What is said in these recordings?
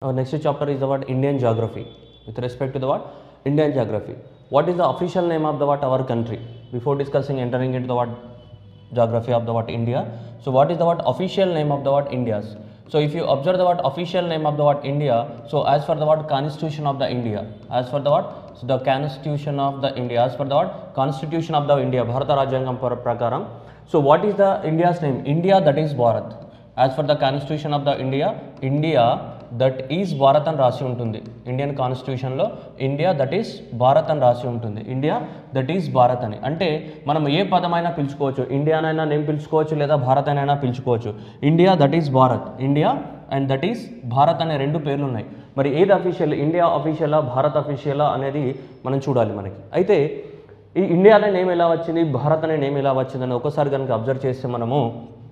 our next chapter is about Indian geography. With respect to the what? Indian geography. What is the official name of the what our country? Before discussing entering into the what geography of the what India. So what is the what official name of the what India's? So if you observe the what official name of the what India, so as for the what constitution of the India, as for the what so the constitution of the India, as for the what constitution of the India, Bharata Rajyangam pra- prakaram. So what is the India's name? India that is Bharat. As per the constitution of the India India that is Bharat అని రాసి ఉంటుంది Indian కాన్స్టిట్యూషన్లో India that is Bharat అని రాసి ఉంటుంది India that is Bharat అని అంటే మనం ఏ పదమైనా పిలుచుకోవచ్చు ఇండియానైనా నేను పిలుచుకోవచ్చు లేదా భారత్ అయినా పిలుచుకోవచ్చు India that is Bharat India and that is Bharat అనే రెండు పేర్లు ఉన్నాయి మరి ఏది అఫీషియల్ ఇండియా అఫీషియలా భారత్ అఫీషియలా అనేది మనం చూడాలి మనకి అయితే ఈ ఇండియా అనే నేమ్ ఎలా వచ్చింది భారత్ అనే నేమ్ ఎలా వచ్చిందని ఒకసారి కనుక అబ్జర్వ్ చేస్తే మనము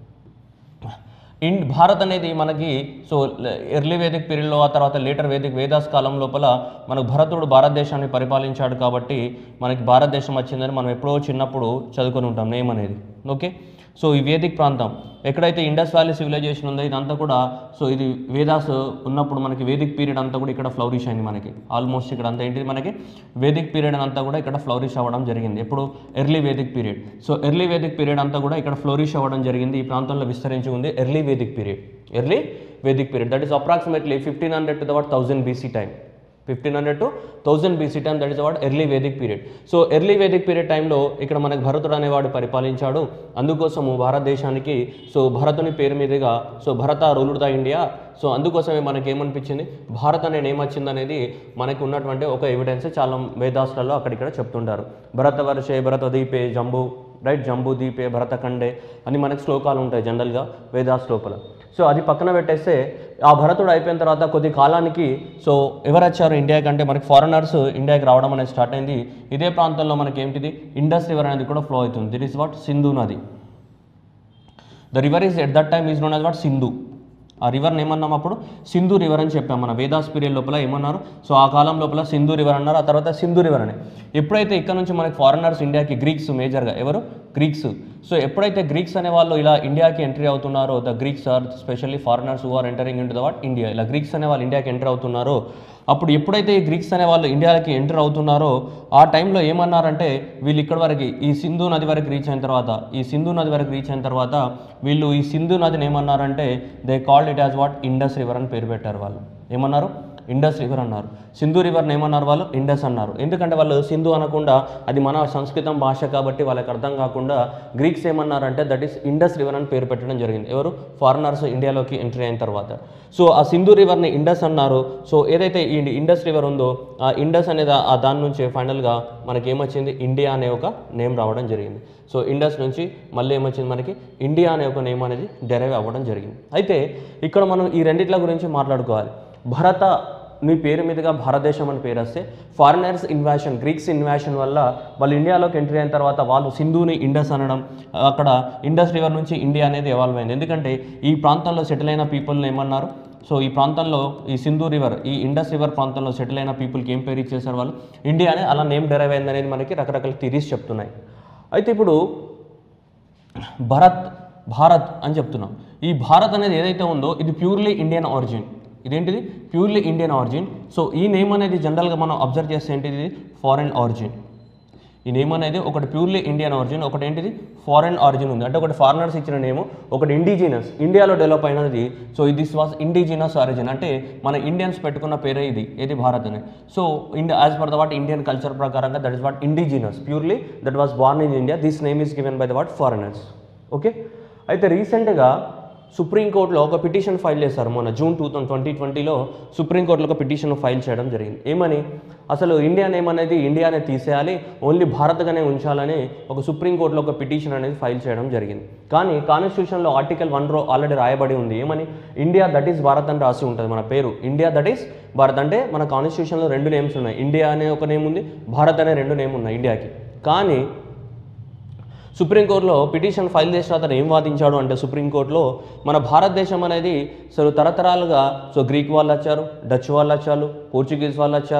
ఇన్ భారత్ అనేది మనకి సో ఎర్లీ వేదిక్ పీరియడ్లో ఆ తర్వాత లేటర్ వేదిక్ వేదాస్ కాలం లోపల మనకు భరతుడు భారతదేశాన్ని పరిపాలించాడు కాబట్టి మనకి భారతదేశం వచ్చిందని మనం ఎప్పుడో చిన్నప్పుడు చదువుకొని ఉంటాం నేమ్ అనేది ఓకే సో ఈ వేదిక్ ప్రాంతం ఎక్కడైతే ఇండస్ వ్యాలీ సివిలైజేషన్ ఉందో ఇదంతా కూడా సో ఇది వేదాస్ ఉన్నప్పుడు మనకి వేదిక్ పీరియడ్ అంతా కూడా ఇక్కడ ఫ్లౌరిష్ అయింది మనకి ఆల్మోస్ట్ ఇక్కడ అంతా ఏంటిది మనకి వేదిక్ పీరియడ్ అంతా కూడా ఇక్కడ ఫ్లౌరిష్ అవ్వడం జరిగింది ఎప్పుడు early Vedic period so early Vedic period అంతా కూడా ఇక్కడ ఫ్లోరిష్ అవ్వడం జరిగింది ఈ ప్రాంతంలో విస్తరించి ఉంది early Vedic period early Vedic period that is approximately fifteen hundred to the what thousand BC time fifteen hundred to thousand BC time that is what early Vedic period so early Vedic period టైంలో ఇక్కడ మనకు భరతుడు అనేవాడు పరిపాలించాడు అందుకోసము భారతదేశానికి so భరతుని పేరు మీదుగా so Bharata ruled the India so అందుకోసమే మనకి ఏమనిపించింది భారత్ అనే నేమ్ వచ్చింది అనేది మనకి ఉన్నటువంటి ఒక ఎవిడెన్స్ చాలా వేదాస్లలో అక్కడిక్కడ చెప్తుంటారు భరత వర్షే భరత దీపే జంబు రైట్ జంబూ దీపే భరతఖండే అని మనకి శ్లోకాలు ఉంటాయి జనరల్గా వేదాస్ లోపల సో అది పక్కన పెట్టేస్తే ఆ భరతుడు అయిపోయిన తర్వాత కొద్ది కాలానికి సో ఎవరు వచ్చారు ఇండియాకి అంటే మనకి ఫారినర్స్ ఇండియాకి రావడం అనేది స్టార్ట్ అయింది ఇదే ప్రాంతంలో మనకి ఏంటిది ఇండస్ రివర్ అనేది కూడా ఫ్లో అవుతుంది దిట్ ఈస్ వాట్ సింధు నది the river is at that time is known as what Sindhu ఆ రివర్ని ఏమన్నాం అప్పుడు సింధు రివర్ అని చెప్పాం మన వేదాస్ పీరియడ్ లోపల ఏమన్నారు సో ఆ కాలం లోపల సింధు రివర్ అన్నారు ఆ తర్వాత సింధు రివర్ అని ఎప్పుడైతే ఇక్కడ నుంచి మనకి ఫారినర్స్ ఇండియాకి గ్రీక్స్ మేజర్గా ఎవరు గ్రీక్స్ సో ఎప్పుడైతే గ్రీక్స్ అనే వాళ్ళు ఇలా ఇండియాకి ఎంట్రీ అవుతున్నారో the Greeks are specially foreigners who are entering into the what India ఇలా గ్రీక్స్ అనే వాళ్ళు ఇండియాకి ఎంటర్ అవుతున్నారో అప్పుడు ఎప్పుడైతే ఈ గ్రీక్స్ అనే వాళ్ళు ఇండియాకి ఎంటర్ అవుతున్నారో ఆ టైంలో ఏమన్నారంటే వీళ్ళు ఇక్కడ వరకు ఈ సింధు నది వరకు రీచ్ అయిన తర్వాత ఈ సింధు నది వరకు రీచ్ అయిన తర్వాత వీళ్ళు ఈ సింధు నదిని ఏమన్నారంటే they called it as what Indus river అని పేరు పెట్టారు వాళ్ళు ఏమన్నారు ఇండస్ రివర్ అన్నారు సింధు రివర్ని ఏమన్నారు వాళ్ళు ఇండస్ అన్నారు ఎందుకంటే వాళ్ళు సింధు అనకుండా అది మన సంస్కృతం భాష కాబట్టి వాళ్ళకి అర్థం కాకుండా గ్రీక్స్ ఏమన్నారంటే దట్ ఈస్ ఇండస్ రివర్ అని పేరు పెట్టడం జరిగింది ఎవరు ఫారినర్స్ ఇండియాలోకి ఎంట్రీ అయిన తర్వాత సో ఆ సింధు రివర్ని ఇండస్ అన్నారు సో ఏదైతే ఈ ఇండస్ రివర్ ఉందో ఆ ఇండస్ అనేది ఆ దాని నుంచి ఫైనల్గా మనకి ఏమొచ్చింది ఇండియా అనే ఒక నేమ్ రావడం జరిగింది సో ఇండస్ నుంచి మళ్ళీ ఏమొచ్చింది మనకి ఇండియా అనే ఒక నేమ్ అనేది డెరైవ్ అవ్వడం జరిగింది అయితే ఇక్కడ మనం ఈ రెండిట్ల గురించి మాట్లాడుకోవాలి భరత నీ పేరు మీదుగా భారతదేశం అని పేరు వస్తే ఫారినర్స్ ఇన్వాషన్ గ్రీక్స్ ఇన్వాషన్ వల్ల వాళ్ళు ఇండియాలోకి ఎంట్రీ అయిన తర్వాత వాళ్ళు సింధుని ఇండస్ అనడం అక్కడ ఇండస్ రివర్ నుంచి ఇండియా అనేది ఎవాల్వ్ అయింది ఎందుకంటే ఈ ప్రాంతంలో సెటిల్ అయిన పీపుల్ని ఏమన్నారు సో ఈ ప్రాంతంలో ఈ సింధు రివర్ ఈ ఇండస్ రివర్ ప్రాంతంలో సెటిల్ అయిన పీపుల్కి ఏం పేరు ఇచ్చేసారు వాళ్ళు ఇండియా అనే అలా నేమ్ డెరైవ్ అయింది అనేది మనకి రకరకాల థిరీస్ చెప్తున్నాయి అయితే ఇప్పుడు భరత్ భారత్ అని చెప్తున్నాం ఈ భారత్ అనేది ఏదైతే ఉందో ఇది ప్యూర్లీ ఇండియన్ ఆరిజిన్ ఇదేంటిది ప్యూర్లీ ఇండియన్ ఆరిజిన్ సో ఈ నేమ్ అనేది జనరల్గా మనం అబ్జర్వ్ చేస్తే ఏంటిది ఫారెన్ ఆరిజిన్ ఈ నేమ్ అనేది ఒకటి ప్యూర్లీ ఇండియన్ ఆరిజిన్ ఒకటి ఏంటిది ఫారెన్ ఆరిజిన్ ఉంది అంటే ఒకటి ఫారినర్స్ ఇచ్చిన నేమ్ ఒకటి ఇండిజినస్ ఇండియాలో డెవలప్ అయినది so this was indigenous origin అంటే మన ఇండియన్స్ పెట్టుకున్న పేరే ఇది ఏది భారత్ అని so India as per the what Indian culture ప్రకారంగా that is what indigenous purely that was born in India this name is given by the what foreigners okay అయితే రీసెంట్గా సుప్రీంకోర్టులో ఒక పిటిషన్ ఫైల్ చేశారు మొన్న జూన్ టూ థౌసండ్ ట్వంటీ ట్వంటీలో సుప్రీంకోర్టులో ఒక పిటిషన్ ఫైల్ చేయడం జరిగింది ఏమని అసలు ఇండియా నేమ్ అనేది ఇండియానే తీసేయాలి ఓన్లీ భారత్గానే ఉంచాలని ఒక సుప్రీంకోర్టులో ఒక పిటిషన్ అనేది ఫైల్ చేయడం జరిగింది కానీ కాన్స్టిట్యూషన్లో ఆర్టికల్ వన్ రో ఆల్రెడీ రాయబడి ఉంది ఏమని ఇండియా దట్ ఈస్ భారత్ అని రాసి ఉంటుంది మన పేరు ఇండియా దట్ ఈస్ భారత్ అంటే మన కాన్స్టిట్యూషన్లో రెండు నేమ్స్ ఉన్నాయి ఇండియా అనే ఒక నేమ్ ఉంది భారత్ అనే రెండు నేమ్ ఉన్నాయి ఇండియాకి కానీ సుప్రీంకోర్టులో పిటిషన్ ఫైల్ చేసిన అతను ఏం వాదించాడు అంటే సుప్రీంకోర్టులో మన భారతదేశం అనేది సో తరతరాలుగా సో గ్రీక్ వాళ్ళు వచ్చారు డచ్ వాళ్ళు వచ్చారు పోర్చుగీస్ వాళ్ళు వచ్చారు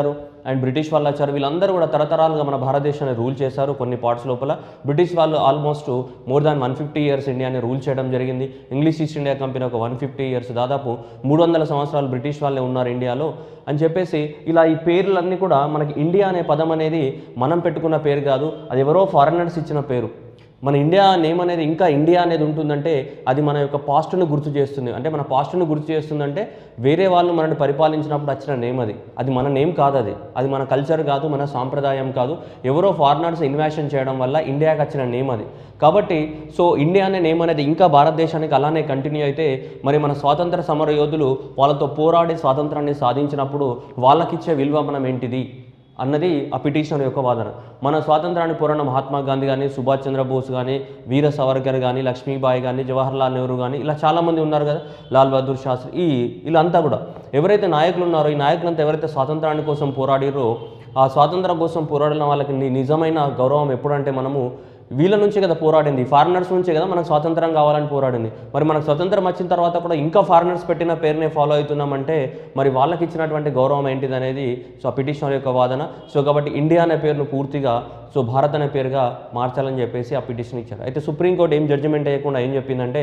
అండ్ బ్రిటిష్ వాళ్ళు వచ్చారు వీళ్ళందరూ కూడా తరతరాలుగా మన భారతదేశాన్ని రూల్ చేశారు కొన్ని పార్ట్స్ లోపల బ్రిటిష్ వాళ్ళు almost more than one fifty years ఇండియాని రూల్ చేయడం జరిగింది ఇంగ్లీష్ ఈస్ట్ ఇండియా కంపెనీ ఒక వన్ ఫిఫ్టీ ఇయర్స్ దాదాపు మూడు వందల సంవత్సరాలు బ్రిటిష్ వాళ్ళే ఉన్నారు ఇండియాలో అని చెప్పేసి ఇలా ఈ పేర్లన్నీ కూడా మనకి ఇండియా అనే పదం అనేది మనం పెట్టుకున్న పేరు కాదు అది ఎవరో ఫారినర్స్ ఇచ్చిన పేరు మన ఇండియా నేమ్ అనేది ఇంకా ఇండియా అనేది ఉంటుందంటే అది మన యొక్క పాస్ట్ను గుర్తు చేస్తుంది అంటే మన పాస్ట్ను గుర్తు చేస్తుందంటే వేరే వాళ్ళు మనల్ని పరిపాలించినప్పుడు వచ్చిన నేమ్ అది అది మన నేమ్ కాదు అది అది మన కల్చర్ కాదు మన సాంప్రదాయం కాదు ఎవరో ఫారినర్స్ ఇన్వెషన్ చేయడం వల్ల ఇండియాకి వచ్చిన నేమ్ అది కాబట్టి సో ఇండియా అనే నేమ్ అనేది ఇంకా భారతదేశానికి అలానే కంటిన్యూ అయితే మరి మన స్వాతంత్ర సమర యోధులు వాళ్ళతో పోరాడి స్వాతంత్రాన్ని సాధించినప్పుడు వాళ్ళకిచ్చే విలువ మనం ఏంటిది అన్నది ఆ పిటిషనర్ యొక్క వాదన మన స్వాతంత్రాన్ని పోరాడిన మహాత్మా గాంధీ కానీ సుభాష్ చంద్రబోస్ కానీ వీర సవర్కర్ కానీ లక్ష్మీబాయి కానీ జవహర్లాల్ నెహ్రూ కానీ ఇలా చాలామంది ఉన్నారు కదా లాల్ బహదూర్ శాస్త్రి ఈ వీళ్ళంతా కూడా ఎవరైతే నాయకులు ఉన్నారో ఈ నాయకులంతా ఎవరైతే స్వాతంత్రాన్ని కోసం పోరాడిరో ఆ స్వాతంత్రం కోసం పోరాడిన వాళ్ళకి ని- నిజమైన గౌరవం ఎప్పుడంటే మనము వీళ్ళ నుంచే కదా పోరాడింది ఫారినర్స్ నుంచే కదా మనకు స్వాతంత్రం కావాలని పోరాడింది మరి మనకు స్వతంత్రం వచ్చిన తర్వాత కూడా ఇంకా ఫారినర్స్ పెట్టిన పేరునే ఫాలో అవుతున్నామంటే మరి వాళ్ళకి ఇచ్చినటువంటి గౌరవం ఏంటిది అనేది సో ఆ పిటిషనర్ యొక్క వాదన సో కాబట్టి ఇండియా అనే పేరును పూర్తిగా సో భారత్ అనే పేరుగా మార్చాలని చెప్పేసి ఆ పిటిషన్ ఇచ్చారు అయితే సుప్రీంకోర్టు ఏం జడ్జిమెంట్ అయ్యకుండా ఏం చెప్పిందంటే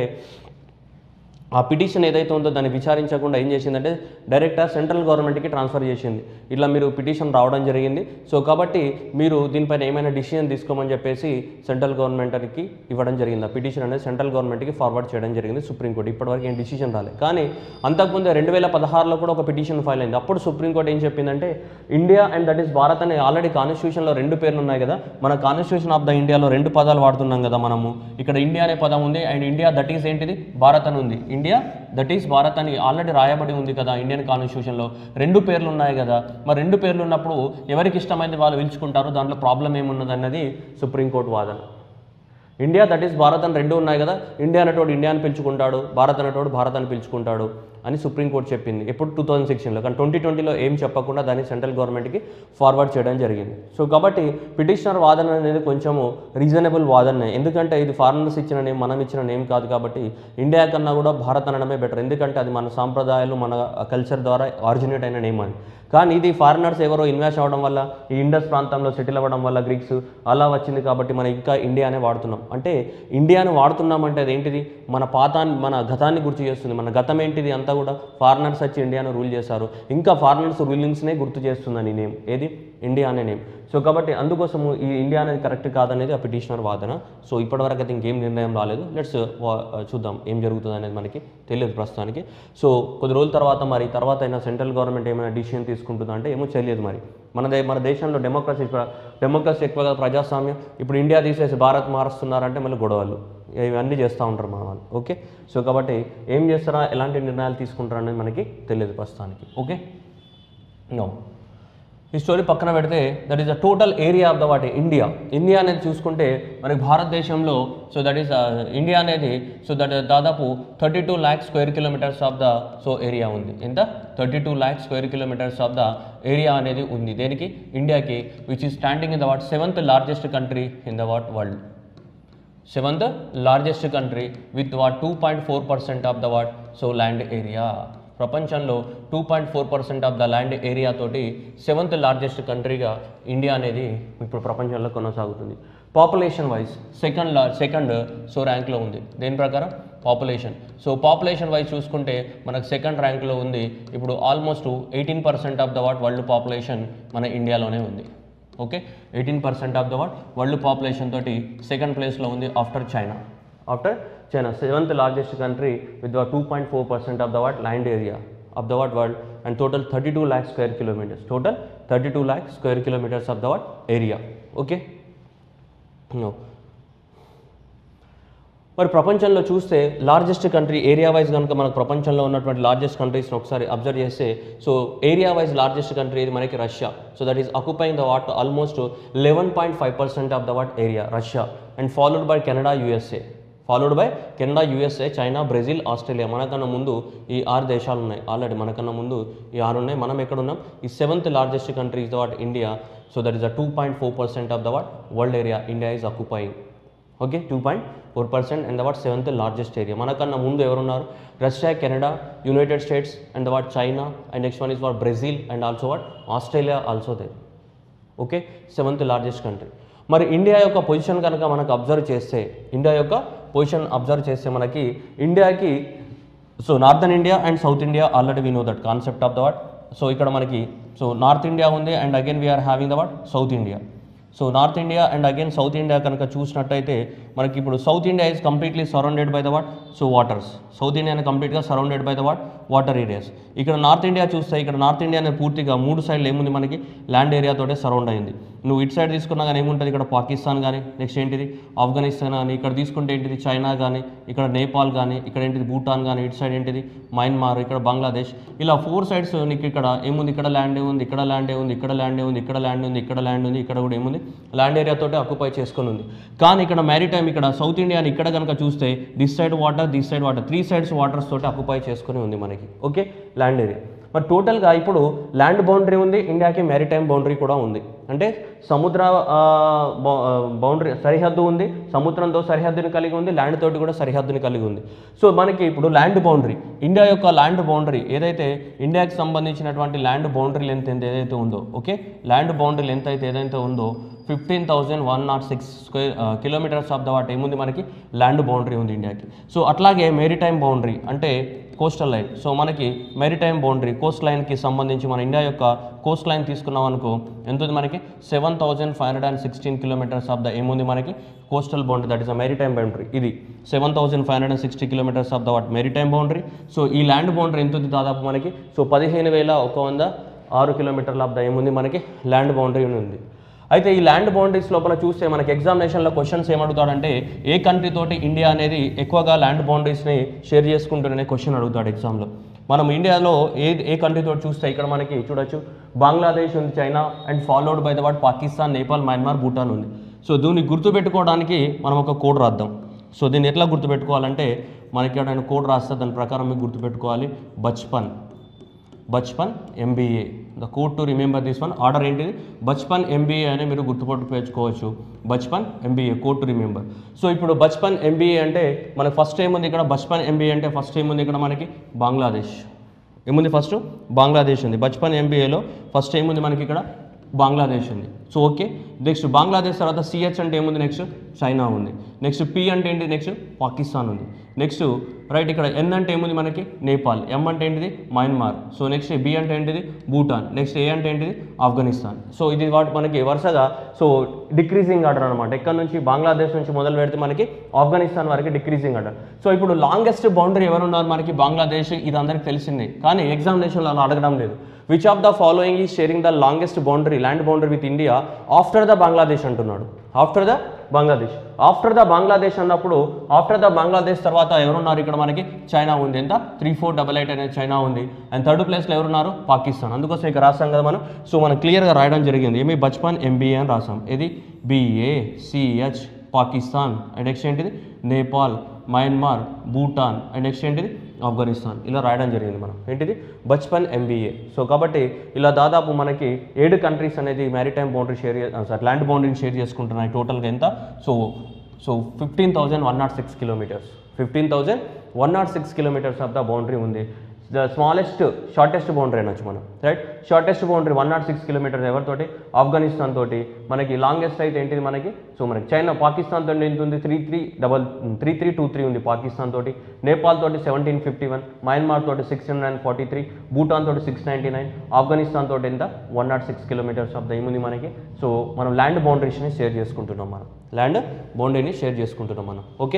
ఆ పిటిషన్ ఏదైతే ఉందో దాన్ని విచారించకుండా ఏం చేసిందంటే డైరెక్ట్గా సెంట్రల్ గవర్నమెంట్కి ట్రాన్స్ఫర్ చేసింది ఇట్లా మీరు పిటిషన్ రావడం జరిగింది సో కాబట్టి మీరు దీనిపైన ఏమైనా డిసిషన్ తీసుకోమని చెప్పేసి సెంట్రల్ గవర్నమెంట్కి ఇవ్వడం జరిగింది ఆ పిటిషన్ అనేది సెంట్రల్ గవర్నమెంట్కి ఫార్వర్డ్ చేయడం జరిగింది సుప్రీంకోర్టు ఇప్పటివరకు ఏం డిసిషన్ రాలేదు కానీ అంతకుముందు రెండు వేల పదహారులో కూడా ఒక పిటిషన్ ఫైల్ అయింది అప్పుడు సుప్రీంకోర్టు ఏం చెప్పిందంటే India and that is Bharat అనే ఆల్రెడీ కాన్స్టిట్యూషన్లో రెండు పేర్లు ఉన్నాయి కదా మన కాన్స్టిట్యూషన్ ఆఫ్ ద ఇండియాలో రెండు పదాలు వాడుతున్నాం కదా మనము ఇక్కడ ఇండియా అనే పదం ఉంది అండ్ ఇండియా దట్ ఈస్ ఏంటిది భారత్ అని ఉంది ఇండియా దట్ ఈస్ భారత్ అని ఆల్రెడీ రాయబడి ఉంది కదా ఇండియన్ కాన్స్టిట్యూషన్లో రెండు పేర్లు ఉన్నాయి కదా మరి రెండు పేర్లు ఉన్నప్పుడు ఎవరికి ఇష్టమైంది వాళ్ళు పిలుచుకుంటారు దాంట్లో ప్రాబ్లం ఏమున్నది అన్నది సుప్రీంకోర్టు వాదన ఇండియా దట్ ఈస్ భారత్ అని రెండు ఉన్నాయి కదా ఇండియా అనేటోడు ఇండియా అని పిలుచుకుంటాడు భారత్ అనేటోడు భారత్ అని పిలుచుకుంటాడు అని సుప్రీంకోర్టు చెప్పింది ఎప్పుడు టూ థౌజండ్ సిక్స్టీన్లో కానీ ట్వంటీ ట్వంటీలో ఏం చెప్పకుండా దాన్ని సెంట్రల్ గవర్నమెంట్కి ఫార్వర్డ్ చేయడం జరిగింది సో కాబట్టి పిటిషనర్ వాదన అనేది కొంచెము రీజనబుల్ వాదన ఎందుకంటే ఇది ఫారినర్స్ ఇచ్చిన నేమ్ మనం ఇచ్చిన నేమ్ కాదు కాబట్టి ఇండియా కన్నా కూడా భారత్ అనడమే బెటర్ ఎందుకంటే అది మన సాంప్రదాయాలు మన కల్చర్ ద్వారా ఆరిజినేట్ అయిన నేమ్ అది కానీ ఇది ఫారినర్స్ ఎవరో ఇన్వెస్ట్ అవ్వడం వల్ల ఈ ఇండస్ ప్రాంతంలో సెటిల్ అవ్వడం వల్ల గ్రీక్స్ అలా వచ్చింది కాబట్టి మనం ఇంకా ఇండియానే వాడుతున్నాం అంటే ఇండియాని వాడుతున్నామంటే అది ఏంటిది మన పాతాన్ని మన గతాన్ని గుర్తు చేస్తుంది మన గతం ఏంటిది అంతా కూడా ఫారినర్స్ వచ్చి ఇండియాను రూల్ చేశారు ఇంకా ఫారినర్స్ రూలింగ్స్నే గుర్తు చేస్తుందని నేమ్ ఏది ఇండియా అనే నేమ్ సో కాబట్టి అందుకోసము ఈ ఇండియా అనేది కరెక్ట్ కాదనేది ఆ పిటిషనర్ వాదన సో ఇప్పటివరకు అయితే ఇంకేం నిర్ణయం రాలేదు లెట్స్ చూద్దాం ఏం జరుగుతుంది అనేది మనకి తెలియదు ప్రస్తుతానికి సో కొద్ది రోజుల తర్వాత మరి తర్వాత అయినా సెంట్రల్ గవర్నమెంట్ ఏమైనా డిసిషన్ తీసుకుంటుందా అంటే ఏమో తెలియదు మరి మన దే మన దేశంలో డెమోక్రసీ డెమోక్రసీ ఎక్కువగా ప్రజాస్వామ్యం ఇప్పుడు ఇండియా తీసేసి భారత్ మారుస్తున్నారంటే మళ్ళీ గొడవలు ఇవన్నీ చేస్తూ ఉంటారు మన వాళ్ళు ఓకే సో కాబట్టి ఏం చేస్తారా ఎలాంటి నిర్ణయాలు తీసుకుంటారా అనేది మనకి తెలియదు ప్రస్తుతానికి ఓకే నో ఈ స్టోరీ పక్కన పెడితే that is the total area of the what India India అనేది చూసుకుంటే మనకి భారతదేశంలో సో దట్ ఈస్ ఇండియా అనేది సో దట్ దాదాపు thirty two lakhs square kilometres of the so area ఉంది ఎంత thirty two lakhs square kilometres of the area అనేది ఉంది దేనికి ఇండియాకి which is standing in the what seventh largest country in the what world seventh largest country with what two point four percent of the what so land area ప్రపంచంలో two point four percent of the land area తోటి seventh largest కంట్రీగా India అనేది ఇప్పుడు ప్రపంచంలో కొనసాగుతుంది population wise second లా second so ర్యాంక్లో ఉంది దేని ప్రకారం పాపులేషన్ సో పాపులేషన్ వైజ్ చూసుకుంటే మనకు సెకండ్ ర్యాంక్లో ఉంది ఇప్పుడు almost eighteen percent of the what world population మన ఇండియాలోనే ఉంది okay eighteen percent of the what world population తోటి సెకండ్ ప్లేస్లో ఉంది after China after China seventh largest country with two point four percent of the what land area of the what world and total thirty two lakh square kilometres total thirty two lakh square kilometres of the what area okay no మరి ప్రపంచంలో చూస్తే largest country area wise కనుక మనకు ప్రపంచంలో ఉన్నటువంటి largest కంట్రీస్ని ఒకసారి observe చేస్తే so area wise largest country ఇది మనకి Russia so that is occupying the what almost eleven point five percent of the what area Russia and followed by Canada USA followed by Canada USA China Brazil Australia మనకన్నా ముందు ఈ ఆరు దేశాలు ఉన్నాయి already మనకన్నా ముందు ఈ ఆరు ఉన్నాయి మనం ఎక్కడ ఉన్నాం ఈ seventh largest country is the what India so that is the two point four percent of the what world area India is occupying okay two point four percent and the what seventh largest area మనకన్నా ముందు ఎవరున్నారు Russia Canada United States and the what China and next one is what Brazil and also what Australia also they okay seventh largest country మరి India యొక్క position కనుక మనకు observe చేస్తే India యొక్క position observe చేస్తే మనకి ఇండియాకి so northern India and south India already we know that concept of the what so ఇక్కడ మనకి సో నార్త్ ఇండియా ఉంది and again we are having the what south India so north India and again south India కనుక చూసినట్టయితే మనకి ఇప్పుడు south India is completely surrounded by the what so waters south India కంప్లీట్గా surrounded by the what water areas ఇక్కడ north India చూస్తే ఇక్కడ north India అనేది పూర్తిగా మూడు సైడ్లు ఏముంది మనకి ల్యాండ్ ఏరియాతోటే సరౌండ్ అయింది నువ్వు ఇటు సైడ్ తీసుకున్నా కానీ ఏముంటుంది ఇక్కడ పాకిస్తాన్ కానీ నెక్స్ట్ ఏంటిది ఆఫ్ఘనిస్తాన్ కానీ ఇక్కడ తీసుకుంటే ఏంటిది చైనా కానీ ఇక్కడ నేపాల్ కానీ ఇక్కడ ఏంటిది భూటాన్ కానీ ఇటు సైడ్ ఏంటిది మయన్మార్ ఇక్కడ బంగ్లాదేశ్ ఇలా ఫోర్ సైడ్స్ నీకు ఇక్కడ ఏముంది ఇక్కడ ల్యాండ్ ఉంది ఇక్కడ ల్యాండ్ ఉంది ఇక్కడ ల్యాండ్ ఉంది ఇక్కడ ల్యాండ్ ఉంది ఇక్కడ ల్యాండ్ ఉంది ఇక్కడ కూడా ఏముంది ల్యాండ్ ఏరియాతోటి ఆక్యుపై చేసుకొని ఉంది కానీ ఇక్కడ మ్యారిటైమ్ ఇక్కడ సౌత్ ఇండియాని ఇక్కడ కనుక చూస్తే this side water this side water three sides waters తోటి ఆక్యుపై చేసుకొని ఉంది మనకి ఓకే ల్యాండ్ ఏరియా మరి టోటల్గా ఇప్పుడు ల్యాండ్ బౌండరీ ఉంది ఇండియాకి మ్యారిటైమ్ బౌండరీ కూడా ఉంది అంటే సముద్ర బౌండరీ సరిహద్దు ఉంది సముద్రంతో సరిహద్దుని కలిగి ఉంది ల్యాండ్ తోటి కూడా సరిహద్దుని కలిగి ఉంది సో మనకి ఇప్పుడు ల్యాండ్ బౌండరీ ఇండియా యొక్క ల్యాండ్ బౌండరీ ఏదైతే ఇండియాకి సంబంధించినటువంటి ల్యాండ్ బౌండరీ లెంత్ ఎంత ఏదైతే ఉందో ఓకే ల్యాండ్ బౌండరీ లెంత్ అయితే ఏదైతే ఉందో fifteen thousand one not six square kilometres of the what ఏముంది మనకి ల్యాండ్ బౌండరీ ఉంది ఇండియాకి సో అట్లాగే మెరిటైమ్ బౌండరీ అంటే కోస్టల్ లైన్ సో మనకి మెరిటైమ్ బౌండరీ కోస్ట్ లైన్కి సంబంధించి మన ఇండియా యొక్క కోస్ట్ లైన్ తీసుకున్నాం అనుకో ఎంత ఉంది మనకి seven thousand five hundred and sixteen kilometres of the ఏముంది మనకి coastal boundary that is a maritime boundary ఇది seven thousand five hundred and sixty kilometres of the what maritime boundary so ఈ land boundary ఎంత ఉంది దాదాపు మనకి so పదిహేను వేల ఒక వంద ఆరు కిలోమీటర్ల ఆఫ్ ద ఏముంది మనకి ల్యాండ్ బౌండరీ ఉంది అయితే ఈ ల్యాండ్ బౌండరీస్ లోపల చూస్తే మనకి ఎగ్జామినేషన్లో క్వశ్చన్స్ ఏమడుగుతాడంటే ఏ కంట్రీ తోటి ఇండియా అనేది ఎక్కువగా ల్యాండ్ బౌండరీస్ని షేర్ చేసుకుంటుందనే క్వశ్చన్ అడుగుతాడు ఎగ్జామ్లో మనం ఇండియాలో ఏ ఏ కంట్రీ తోటి చూస్తే ఇక్కడ మనకి చూడొచ్చు బంగ్లాదేశ్ ఉంది China and followed by the what Pakistan Nepal Myanmar Bhutan ఉంది సో దీన్ని గుర్తుపెట్టుకోవడానికి మనం ఒక కోడ్ రాద్దాం సో దీన్ని ఎట్లా గుర్తుపెట్టుకోవాలంటే మనకి ఏదైనా కోడ్ రాస్తే దాని ప్రకారం మీకు గుర్తుపెట్టుకోవాలి Bachpan Bachpan MBA the code to remember this one order ఏంటిది బచ్పన్ ఎంబీఏ అని మీరు గుర్తుపట్టు పెంచుకోవచ్చు Bachpan MBA code to remember so ఇప్పుడు బచ్పన్ ఎంబీఏ అంటే మనకి ఫస్ట్ ఏముంది ఇక్కడ బచ్పన్ ఎంబీఏ అంటే ఫస్ట్ ఏముంది ఇక్కడ మనకి బంగ్లాదేశ్ ఏముంది ఫస్ట్ బంగ్లాదేశ్ ఉంది బచ్పన్ ఎంబీఏలో ఫస్ట్ ఏముంది మనకి ఇక్కడ బంగ్లాదేశ్ ఉంది సో ఓకే నెక్స్ట్ బంగ్లాదేశ్ తర్వాత సిహెచ్ అంటే ఏముంది నెక్స్ట్ చైనా ఉంది నెక్స్ట్ పి అంటే ఏంటి నెక్స్ట్ పాకిస్తాన్ ఉంది నెక్స్ట్ రైట్ ఇక్కడ ఎన్ అంటే ఏముంది మనకి నేపాల్ ఎం అంటే ఏంటిది మయన్మార్ సో నెక్స్ట్ బి అంటే ఏంటిది భూటాన్ నెక్స్ట్ ఏ అంటే ఏంటిది ఆఫ్ఘనిస్తాన్ సో ఇది వాటి మనకి వరుసగా సో డిక్రీజింగ్ ఆర్డర్ అనమాట ఇక్కడ నుంచి బంగ్లాదేశ్ నుంచి మొదలు పెడితే మనకి ఆఫ్ఘనిస్తాన్ వరకు డిక్రీజింగ్ ఆర్డర్ సో ఇప్పుడు లాంగెస్ట్ బౌండరీ ఎవరున్నారు మనకి బంగ్లాదేశ్ ఇది అందరికి తెలిసిందే కానీ ఎగ్జామినేషన్లో అలా అడగడం లేదు విచ్ ఆఫ్ ద ఫాలోయింగ్ ఈ sharing the longest boundary land boundary with India after the Bangladesh అంటున్నాడు after the Bangladesh after the Bangladesh అన్నప్పుడు ఆఫ్టర్ ద బంగ్లాదేశ్ తర్వాత ఎవరున్నారు ఇక్కడ మనకి చైనా ఉంది ఎంత త్రీ ఫోర్ డబల్ ఎయిట్ అనేది చైనా ఉంది అండ్ థర్డ్ ప్లేస్లో ఎవరున్నారు పాకిస్తాన్ అందుకోసం ఇక్కడ రాసాం కదా మనం సో మనం క్లియర్గా రాయడం జరిగింది ఏమి బచ్పన్ ఎంబీఏ అని రాసాం ఇది BA CH Pakistan and next ఏంటిది Nepal Myanmar Bhutan and next ఏంటిది ఆఫ్ఘనిస్తాన్ ఇలా రాయడం జరిగింది మనం ఏంటిది బచ్పన్ ఎంబీఏ సో కాబట్టి ఇలా దాదాపు మనకి ఏడు కంట్రీస్ అనేది maritime boundary share sir land బౌండరీని షేర్ చేసుకుంటున్నాయి టోటల్గా ఎంత so so fifteen thousand one not six kilometers fifteen thousand one not six kilometers of the boundary ఉంది ద స్మాలెస్ట్ షార్టెస్ట్ బౌండరీ అనొచ్చు మనం right shortest boundary one not six kilometers ఎవరితోటి ఆఫ్ఘనిస్తాన్ తోటి మనకి లాంగెస్ట్ అయితే ఏంటిది మనకి సో మనకి చైనా పాకిస్తాన్ తోటి ఎంత ఉంది three three double three three two three ఉంది పాకిస్తాన్ తోటి నేపాల్ తోటి సెవెంటీన్ ఫిఫ్టీ వన్ మయన్మార్ తోటి six hundred and forty three Bhutan తోటి సిక్స్ నైంటీ నైన్ ఆఫ్ఘనిస్తాన్ తోటి ఎంత one not six kilometers of the ఏముంది మనకి సో మనం ల్యాండ్ బౌండరీస్ని షేర్ చేసుకుంటున్నాం మనం ల్యాండ్ బౌండరీని షేర్ చేసుకుంటున్నాం మనం ఓకే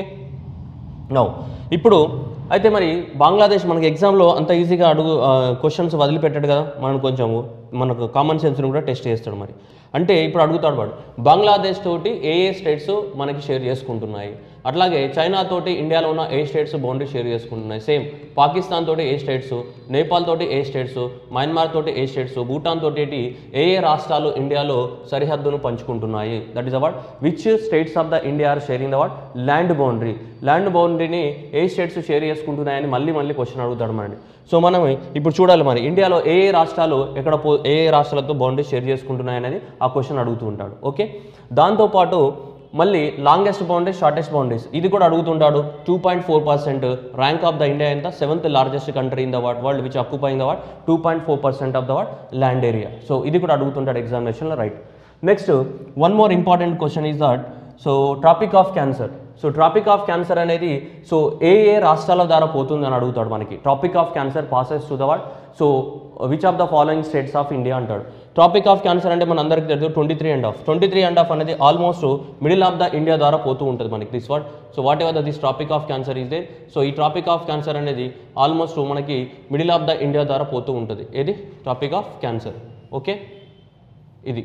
నో ఇప్పుడు అయితే మరి బంగ్లాదేశ్ మనకి ఎగ్జామ్లో అంత ఈజీగా అడుగు క్వశ్చన్స్ వదిలిపెట్టాడు కదా మనం కొంచెం మనకు కామన్ సెన్స్ని కూడా టెస్ట్ చేస్తాడు మరి అంటే ఇప్పుడు అడుగుతాడు వాడు బంగ్లాదేశ్ తోటి ఏ ఏ స్టేట్స్ మనకి షేర్ చేసుకుంటున్నాయి అట్లాగే చైనా తోటి ఇండియాలో ఉన్న ఏ స్టేట్స్ బౌండరీ షేర్ చేసుకుంటున్నాయి సేమ్ పాకిస్తాన్ తోటి ఏ స్టేట్స్ నేపాల్ తోటి ఏ స్టేట్స్ మయన్మార్ తోటి ఏ స్టేట్స్ భూటాన్ తోటి ఏంటి ఏ ఏ రాష్ట్రాలు ఇండియాలో సరిహద్దును పంచుకుంటున్నాయి that is what which states of the India are sharing the what land boundary land బౌండరీని ఏ స్టేట్స్ షేర్ చేసుకుంటున్నాయని మళ్ళీ మళ్ళీ క్వశ్చన్ అడుగుతాడు మనకి సో మనం ఇప్పుడు చూడాలి మరి ఇండియాలో ఏ ఏ రాష్ట్రాలు ఎక్కడ పో ఏ ఏ రాష్ట్రాలతో బౌండరీ షేర్ చేసుకుంటున్నాయి అనేది ఆ క్వశ్చన్ అడుగుతూ ఉంటాడు ఓకే దాంతోపాటు మళ్ళీ లాంగెస్ట్ బౌండరీస్ షార్టెస్ట్ బౌండరీస్ ఇది కూడా అడుగుతుంటాడు two point four percent rank of the India ఎంత seventh largest country in the word world which occupying the word two point four percent of the word land area so ఇది కూడా అడుగుతుంటాడు ఎగ్జామినేషన్లో right next one more important question is that so tropic of cancer so tropic of cancer అనేది so ఏ ఏ రాష్ట్రాల ద్వారా పోతుంది అని అడుగుతాడు మనకి tropic of cancer passes to the word so which of the following states of India అంటాడు ట్రాపిక్ ఆఫ్ క్యాన్సర్ అంటే మన అందరికీ తెలుసు twenty three and half twenty three and half అనేది almost middle of the India ద్వారా పోతూ ఉంటుంది మనకి this word so whatever the this tropic of cancer is they so ఈ ట్రాపిక్ ఆఫ్ క్యాన్సర్ అనేది ఆల్మోస్ట్ మనకి మిడిల్ ఆఫ్ ద ఇండియా ద్వారా పోతూ ఉంటుంది ఏది ట్రాపిక్ ఆఫ్ క్యాన్సర్ ఓకే ఇది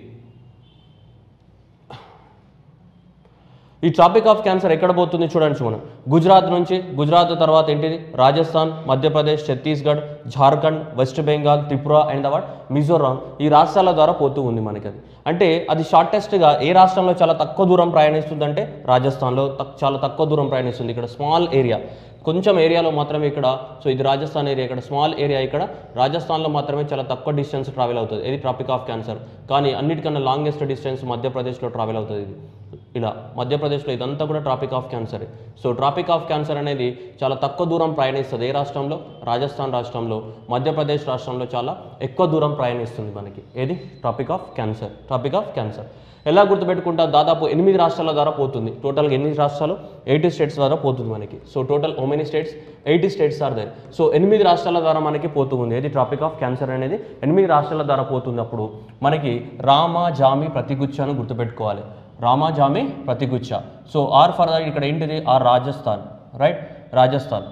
ఈ ట్రాపిక్ ఆఫ్ క్యాన్సర్ ఎక్కడ పోతుంది చూడండి మనం గుజరాత్ నుంచి గుజరాత్ తర్వాత ఏంటిది రాజస్థాన్ మధ్యప్రదేశ్ ఛత్తీస్గఢ్ జార్ఖండ్ వెస్ట్ బెంగాల్ త్రిపుర అండ్ దవాట్ మిజోరాం ఈ రాష్ట్రాల ద్వారా పోతూ ఉంది మనకి అది అంటే అది షార్టెస్ట్గా ఏ రాష్ట్రంలో చాలా తక్కువ దూరం ప్రయాణిస్తుందంటే రాజస్థాన్లో తక్- చాలా తక్కువ దూరం ప్రయాణిస్తుంది ఇక్కడ స్మాల్ ఏరియా కొంచెం ఏరియాలో మాత్రమే ఇక్కడ సో ఇది రాజస్థాన్ ఏరియా ఇక్కడ స్మాల్ ఏరియా ఇక్కడ రాజస్థాన్లో మాత్రమే చాలా తక్కువ డిస్టెన్స్ ట్రావెల్ అవుతుంది ఇది ట్రాపిక్ ఆఫ్ క్యాన్సర్ కానీ అన్నిటికన్నా లాంగెస్ట్ డిస్టెన్స్ మధ్యప్రదేశ్లో ట్రావెల్ అవుతుంది ఇది ఇలా మధ్యప్రదేశ్లో ఇదంతా కూడా tropic of cancer so tropic of cancer అనేది చాలా తక్కువ దూరం ప్రయాణిస్తుంది ఏ రాష్ట్రంలో రాజస్థాన్ రాష్ట్రంలో మధ్యప్రదేశ్ రాష్ట్రంలో చాలా ఎక్కువ దూరం ప్రయాణిస్తుంది మనకి ఏది tropic of cancer tropic of cancer ఎలా గుర్తుపెట్టుకుంటా దాదాపు ఎనిమిది రాష్ట్రాల ద్వారా పోతుంది టోటల్గా ఎనిమిది రాష్ట్రాలు ఎయిటీ స్టేట్స్ ద్వారా పోతుంది మనకి so total how many states eighty states are there so ఎనిమిది రాష్ట్రాల ద్వారా మనకి పోతూ ఉంది ఏది ట్రాపిక్ ఆఫ్ క్యాన్సర్ అనేది ఎనిమిది రాష్ట్రాల ద్వారా పోతున్నప్పుడు మనకి రామ జామి ప్రతిగుచ్చాను గుర్తుపెట్టుకోవాలి రామ జామి ప్రతిగుచ్చ సో ఆర్ ఫర్ ఇక్కడ ఏంటిది R Rajasthan right Rajasthan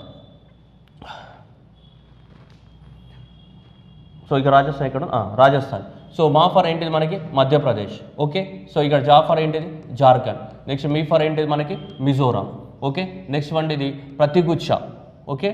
so ఇక్కడ రాజస్థాన్ ఇక్కడ ఆ, రాజస్థాన్ సో మా ఫర్ ఏంటిది మనకి మధ్యప్రదేశ్ ఓకే సో ఇక్కడ జా ఫర్ ఏంటిది జార్ఖండ్ నెక్స్ట్ మీ ఫర్ ఏంటిది మనకి మిజోరాం ఓకే నెక్స్ట్ వన్ ఇది ప్రతిగుచ్చ okay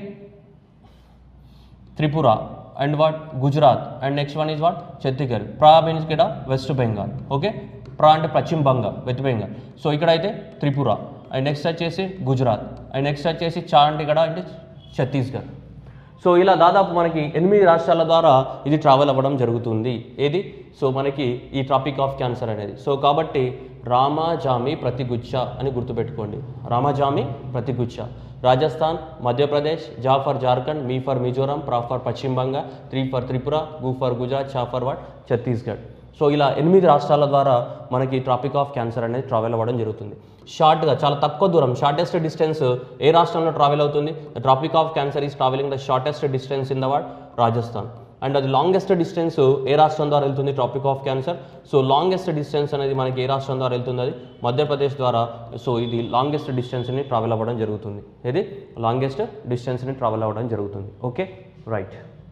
Tripura and what Gujarat and next one is what Chhattisgarh ప్రా మీన్స్ ఇక్కడ వెస్ట్ బెంగాల్ ఓకే ప్రా అంటే పశ్చిమ బంగాల్ వెస్ట్ బెంగాల్ సో ఇక్కడ అయితే త్రిపుర అండ్ నెక్స్ట్ వచ్చేసి గుజరాత్ అండ్ నెక్స్ట్ వచ్చేసి చా అంటే ఇక్కడ అంటే ఛత్తీస్గఢ్ సో ఇలా దాదాపు మనకి ఎనిమిది రాష్ట్రాల ద్వారా ఇది ట్రావెల్ అవ్వడం జరుగుతుంది ఏది సో మనకి ఈ ట్రాపిక్ ఆఫ్ క్యాన్సర్ అనేది సో కాబట్టి రామాజామి ప్రతిగుచ్చ అని గుర్తుపెట్టుకోండి రామాజామి ప్రతిగుచ్చ రాజస్థాన్ మధ్యప్రదేశ్ జా for Jharkhand me for Mizoram ప్రా ఫర్ పశ్చిమ బంగా త్రీ ఫర్ త్రిపుర గు ఫర్ గుజరాత్ చా ఫర్ వాట్ ఛత్తీస్గఢ్ సో ఇలా ఎనిమిది రాష్ట్రాల ద్వారా మనకి ట్రాపిక్ ఆఫ్ క్యాన్సర్ అనేది ట్రావెల్ అవ్వడం జరుగుతుంది షార్ట్గా చాలా తక్కువ దూరం షార్టెస్ట్ డిస్టెన్స్ ఏ రాష్ట్రంలో ట్రావెల్ అవుతుంది the tropic of cancer is travelling the shortest distance in the word Rajasthan and అది లాంగెస్ట్ డిస్టెన్స్ ఏ రాష్ట్రం ద్వారా వెళ్తుంది tropic of cancer so longest distance అనేది మనకి ఏ రాష్ట్రం ద్వారా వెళ్తుంది అది మధ్యప్రదేశ్ ద్వారా సో ఇది లాంగెస్ట్ డిస్టెన్స్ని ట్రావెల్ అవ్వడం జరుగుతుంది ఇది లాంగెస్ట్ డిస్టెన్స్ని ట్రావెల్ అవ్వడం జరుగుతుంది ఓకే రైట్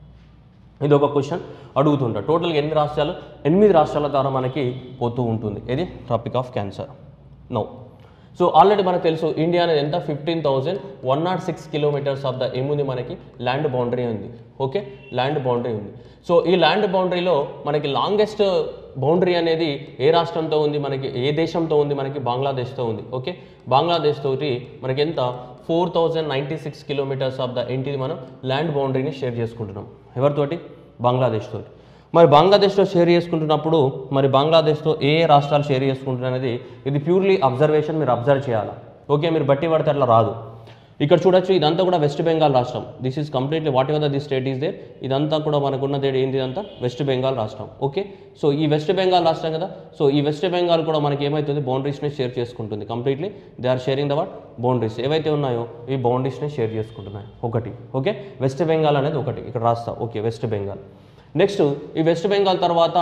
ఇది ఒక క్వశ్చన్ అడుగుతుంటా టోటల్గా ఎన్ని రాష్ట్రాలు ఎనిమిది రాష్ట్రాల ద్వారా మనకి పోతూ ఉంటుంది ఇది tropic of cancer no so already మనకు తెలుసు ఇండియా అనేది ఎంత fifteen thousand one not six kilometers of the ఏముంది మనకి ల్యాండ్ బౌండరీ ఉంది ఓకే ల్యాండ్ బౌండరీ ఉంది సో ఈ ల్యాండ్ బౌండరీలో మనకి లాంగెస్ట్ బౌండరీ అనేది ఏ రాష్ట్రంతో ఉంది మనకి ఏ దేశంతో ఉంది మనకి బంగ్లాదేశ్తో ఉంది ఓకే బంగ్లాదేశ్ తోటి మనకి ఎంత four thousand ninety six kilometers of the ఏంటిది మనం ల్యాండ్ బౌండరీని షేర్ చేసుకుంటున్నాం ఎవరితోటి బంగ్లాదేశ్ తోటి మరి బంగ్లాదేశ్తో షేర్ చేసుకుంటున్నప్పుడు మరి బంగ్లాదేశ్తో ఏ ఏ రాష్ట్రాలు షేర్ చేసుకుంటున్నారు అనేది ఇది ప్యూర్లీ అబ్జర్వేషన్ మీరు అబ్జర్వ్ చేయాలి ఓకే మీరు బట్టి పడితే అట్లా రాదు ఇక్కడ చూడొచ్చు ఇదంతా కూడా వెస్ట్ బెంగాల్ రాష్ట్రం this is completely whatever the state is there ఇదంతా కూడా మనకున్నది ఏంటి ఇదంతా వెస్ట్ బెంగాల్ రాష్ట్రం ఓకే సో ఈ వెస్ట్ బెంగాల్ రాష్ట్రం కదా సో ఈ వెస్ట్ బెంగాల్ కూడా మనకి ఏమవుతుంది బౌండరీస్ని షేర్ చేసుకుంటుంది completely they are sharing the what boundaries ఏవైతే ఉన్నాయో ఈ బౌండరీస్ని షేర్ చేసుకుంటున్నాయి ఒకటి ఓకే వెస్ట్ బెంగాల్ అనేది ఒకటి ఇక్కడ రాస్తా ఓకే వెస్ట్ బెంగాల్ నెక్స్ట్ ఈ వెస్ట్ బెంగాల్ తర్వాత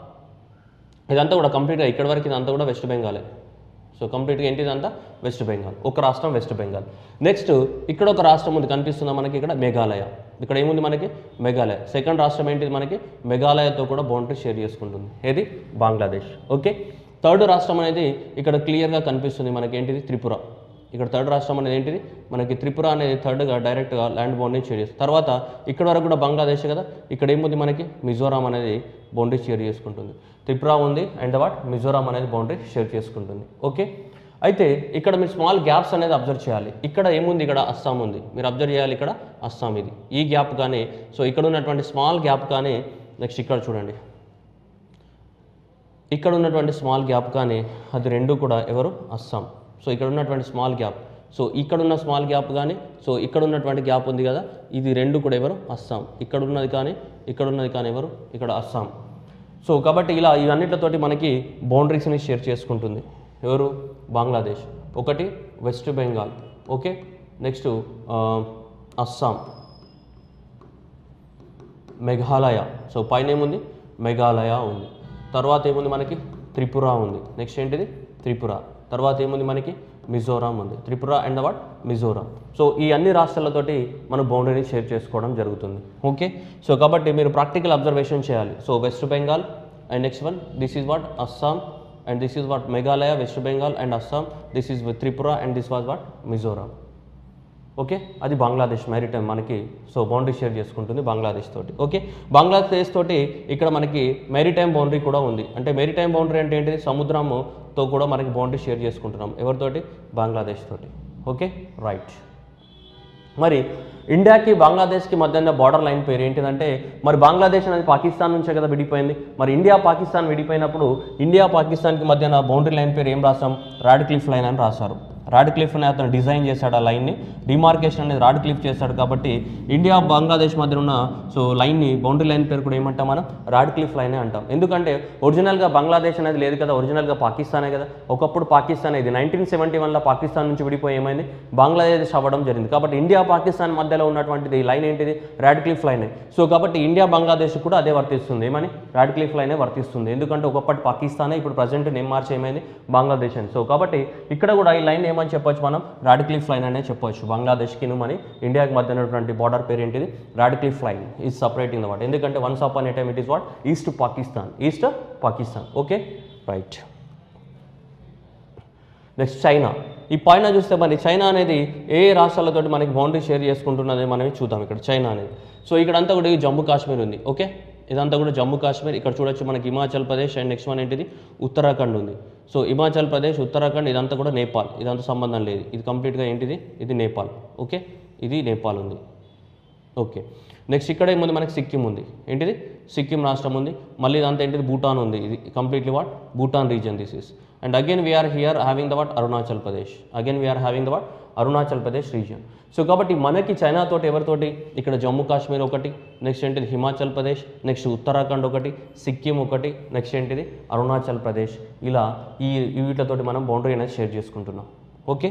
ఇదంతా కూడా కంప్లీట్గా ఇక్కడ వరకు ఇదంతా కూడా వెస్ట్ బెంగాలే సో కంప్లీట్గా ఏంటి ఇదంతా వెస్ట్ బెంగాల్ ఒక రాష్ట్రం వెస్ట్ బెంగాల్ నెక్స్ట్ ఇక్కడ ఒక రాష్ట్రం ఉంది కనిపిస్తుందా మనకి ఇక్కడ మేఘాలయ ఇక్కడ ఏముంది మనకి మేఘాలయ సెకండ్ రాష్ట్రం ఏంటిది మనకి మేఘాలయతో కూడా బౌండరీ షేర్ చేసుకుంటుంది ఏది బంగ్లాదేశ్ ఓకే థర్డ్ రాష్ట్రం అనేది ఇక్కడ క్లియర్గా కనిపిస్తుంది మనకి ఏంటిది త్రిపుర ఇక్కడ థర్డ్ రాష్ట్రం అనేది ఏంటిది మనకి త్రిపుర అనేది థర్డ్గా డైరెక్ట్గా ల్యాండ్ బౌండరీ షేర్ చేస్తుంది తర్వాత ఇక్కడ వరకు కూడా బంగ్లాదేశ్ కదా ఇక్కడ ఏముంది మనకి మిజోరాం అనేది బౌండరీ షేర్ చేసుకుంటుంది త్రిపుర ఉంది అండ్ వాట్ మిజోరాం అనేది బౌండరీ షేర్ చేసుకుంటుంది ఓకే అయితే ఇక్కడ మీరు స్మాల్ గ్యాప్స్ అనేది అబ్జర్వ్ చేయాలి ఇక్కడ ఏముంది ఇక్కడ అస్సాం ఉంది మీరు అబ్జర్వ్ చేయాలి ఇక్కడ అస్సాం ఇది ఈ గ్యాప్ కానీ సో ఇక్కడ ఉన్నటువంటి స్మాల్ గ్యాప్ కానీ నెక్స్ట్ ఇక్కడ చూడండి ఇక్కడ ఉన్నటువంటి స్మాల్ గ్యాప్ కానీ అది రెండు కూడా ఎవరు అస్సాం సో ఇక్కడ ఉన్నటువంటి స్మాల్ గ్యాప్ సో ఇక్కడ ఉన్న స్మాల్ గ్యాప్ కానీ సో ఇక్కడ ఉన్నటువంటి గ్యాప్ ఉంది కదా ఇది రెండు కూడా ఎవరు అస్సాం ఇక్కడ ఉన్నది కానీ ఇక్కడ ఉన్నది కానీ ఎవరు ఇక్కడ అస్సాం సో కాబట్టి ఇలా ఇవన్నిటితోటి మనకి బౌండరీస్ని షేర్ చేసుకుంటుంది ఎవరు బంగ్లాదేశ్ ఒకటి West Bengal okay next Assam Meghalaya so పైన ఏముంది మేఘాలయ ఉంది తర్వాత ఏముంది మనకి త్రిపుర ఉంది నెక్స్ట్ ఏంటిది త్రిపుర తర్వాత ఏముంది మనకి మిజోరాం ఉంది Tripura and what Mizoram so ఈ అన్ని రాష్ట్రాలతోటి మనం బౌండరీని షేర్ చేసుకోవడం జరుగుతుంది ఓకే సో కాబట్టి మీరు ప్రాక్టికల్ అబ్జర్వేషన్ చేయాలి so West Bengal and next one this is what Assam and this is what Meghalaya West Bengal and Assam this is Tripura and this was what Mizoram okay అది బంగ్లాదేశ్ మ్యారిటైమ్ మనకి సో బౌండరీ షేర్ చేసుకుంటుంది బంగ్లాదేశ్ తోటి ఓకే బంగ్లాదేశ్ తోటి ఇక్కడ మనకి మెరిటైమ్ బౌండరీ కూడా ఉంది అంటే మెరిటైమ్ బౌండరీ అంటే ఏంటిది సముద్రంతో కూడా మనకి బౌండరీ షేర్ చేసుకుంటున్నాం ఎవరితోటి బంగ్లాదేశ్ తోటి ఓకే రైట్ మరి ఇండియాకి బంగ్లాదేశ్కి మధ్య ఉన్న బార్డర్ లైన్ పేరు ఏంటిదంటే మరి బంగ్లాదేశ్ అనేది పాకిస్తాన్ నుంచే కదా విడిపోయింది మరి ఇండియా పాకిస్తాన్ విడిపోయినప్పుడు ఇండియా పాకిస్తాన్కి మధ్యన బౌండరీ లైన్ పేరు ఏం రాసాం రాడ్ క్లిఫ్ లైన్ అని రాశారు రాడ్ క్లిఫ్ అని అతను డిజైన్ చేశాడు ఆ లైన్ని డిమార్కేషన్ అనేది రాడ్ క్లిఫ్ చేశాడు కాబట్టి ఇండియా బంగ్లాదేశ్ మధ్య ఉన్న సో లైన్ని బౌండరీ లైన్ పేరు కూడా ఏమంటాం మనం రాడ్ క్లిఫ్ లైనే అంటాం ఎందుకంటే ఒరిజినల్గా బంగ్లాదేశ్ అనేది లేదు కదా ఒరిజినల్గా పాకిస్తానే కదా ఒకప్పుడు పాకిస్తాన్ ఇది నైన్టీన్ సెవెంటీ వన్లో పాకిస్తాన్ నుంచి విడిపోయి ఏమైంది బంగ్లాదేశ్ అవ్వడం జరిగింది కాబట్టి ఇండియా పాకిస్తాన్ మధ్యలో ఉన్నటువంటిది ఈ లైన్ ఏంటిది రాడ్ క్లిఫ్ లైనే సో కాబట్టి ఇండియా బంగ్లాదేశ్ కూడా అదే వర్తిస్తుంది ఏమని రాడ్ క్లిఫ్ లైనే వర్తిస్తుంది ఎందుకంటే ఒకప్పటి పాకిస్తానే ఇప్పుడు ప్రజెంట్ నేమ్ మార్చి ఏమైంది బంగ్లాదేశ్ అని సో కాబట్టి ఇక్కడ కూడా ఈ లైన్ ఏమని చెప్పొచ్చు మనం రాడ్ క్లిఫ్ లైన్ అనే చెప్పొచ్చు బంగ్లాదేశ్కి మన ఇండియాకి మధ్య ఉన్నటువంటి బార్డర్ పేరు ఏంటిది Radcliffe line is separating the what ఎందుకంటే వన్స్ అప్ అనే time it is what East Pakistan East Pakistan okay right next China ఈ పైన చూస్తే మరి చైనా అనేది ఏ ఏ రాష్ట్రాలతోటి మనకి బౌండరీ షేర్ చేసుకుంటున్నది మనం చూద్దాం ఇక్కడ చైనా అనేది సో ఇక్కడ అంతా కూడా ఈ జమ్మూ కాశ్మీర్ ఉంది ఓకే ఇదంతా కూడా జమ్మూ కాశ్మీర్ ఇక్కడ చూడొచ్చు మనకి Himachal Pradesh and next one ఏంటిది ఉత్తరాఖండ్ ఉంది సో హిమాచల్ ప్రదేశ్ ఉత్తరాఖండ్ ఇదంతా కూడా నేపాల్ ఇదంతా సంబంధం లేదు ఇది కంప్లీట్గా ఏంటిది ఇది నేపాల్ ఓకే ఇది నేపాల్ ఉంది ఓకే నెక్స్ట్ ఇక్కడ ఏముంది మనకి సిక్కిం ఉంది ఏంటిది సిక్కిం రాష్ట్రం ఉంది మళ్ళీ ఇదంతా ఏంటిది భూటాన్ ఉంది ఇది completely what Bhutan region this is and again we are here having the what Arunachal Pradesh again we are having the what Arunachal Pradesh region so కాబట్టి మనకి చైనాతోటి ఎవరితోటి ఇక్కడ జమ్మూ కాశ్మీర్ ఒకటి నెక్స్ట్ ఏంటిది హిమాచల్ ప్రదేశ్ నెక్స్ట్ ఉత్తరాఖండ్ ఒకటి సిక్కిం ఒకటి నెక్స్ట్ ఏంటిది అరుణాచల్ ప్రదేశ్ ఇలా ఈ ఈ వీటితోటి మనం బౌండరీ అనేది షేర్ చేసుకుంటున్నాం ఓకే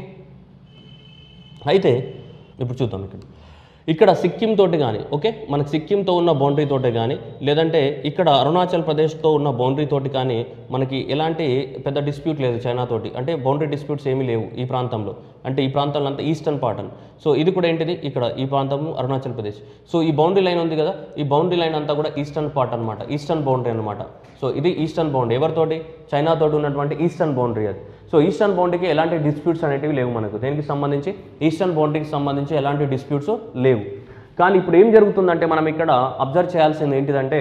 అయితే ఇప్పుడు చూద్దాం ఇక్కడ ఇక్కడ సిక్కిం తోటి కానీ ఓకే మనకి సిక్కింతో ఉన్న బౌండరీ తోటి కానీ లేదంటే ఇక్కడ అరుణాచల్ ప్రదేశ్తో ఉన్న బౌండరీ తోటి కానీ మనకి ఎలాంటి పెద్ద డిస్ప్యూట్ లేదు చైనా తోటి అంటే బౌండరీ డిస్ప్యూట్స్ ఏమీ లేవు ఈ ప్రాంతంలో అంటే ఈ ప్రాంతంలో అంతా ఈస్టర్న్ పార్ట్ అని సో ఇది కూడా ఏంటిది ఇక్కడ ఈ ప్రాంతము అరుణాచల్ ప్రదేశ్ సో ఈ బౌండరీ లైన్ ఉంది కదా ఈ బౌండరీ లైన్ అంతా కూడా ఈస్టర్న్ పార్ట్ అనమాట ఈస్టర్న్ బౌండరీ అనమాట సో ఇది ఈస్టర్న్ బౌండరీ ఎవరితోటి చైనా తోటి ఉన్నటువంటి ఈస్టర్న్ బౌండరీ అది సో ఈస్టర్న్ బౌండరీకి ఎలాంటి డిస్ప్యూట్స్ అనేటివి లేవు మనకు దేనికి సంబంధించి ఈస్టర్న్ బౌండరీకి సంబంధించి ఎలాంటి డిస్ప్యూట్స్ లేవు కానీ ఇప్పుడు ఏం జరుగుతుందంటే మనం ఇక్కడ అబ్జర్వ్ చేయాల్సింది ఏంటిదంటే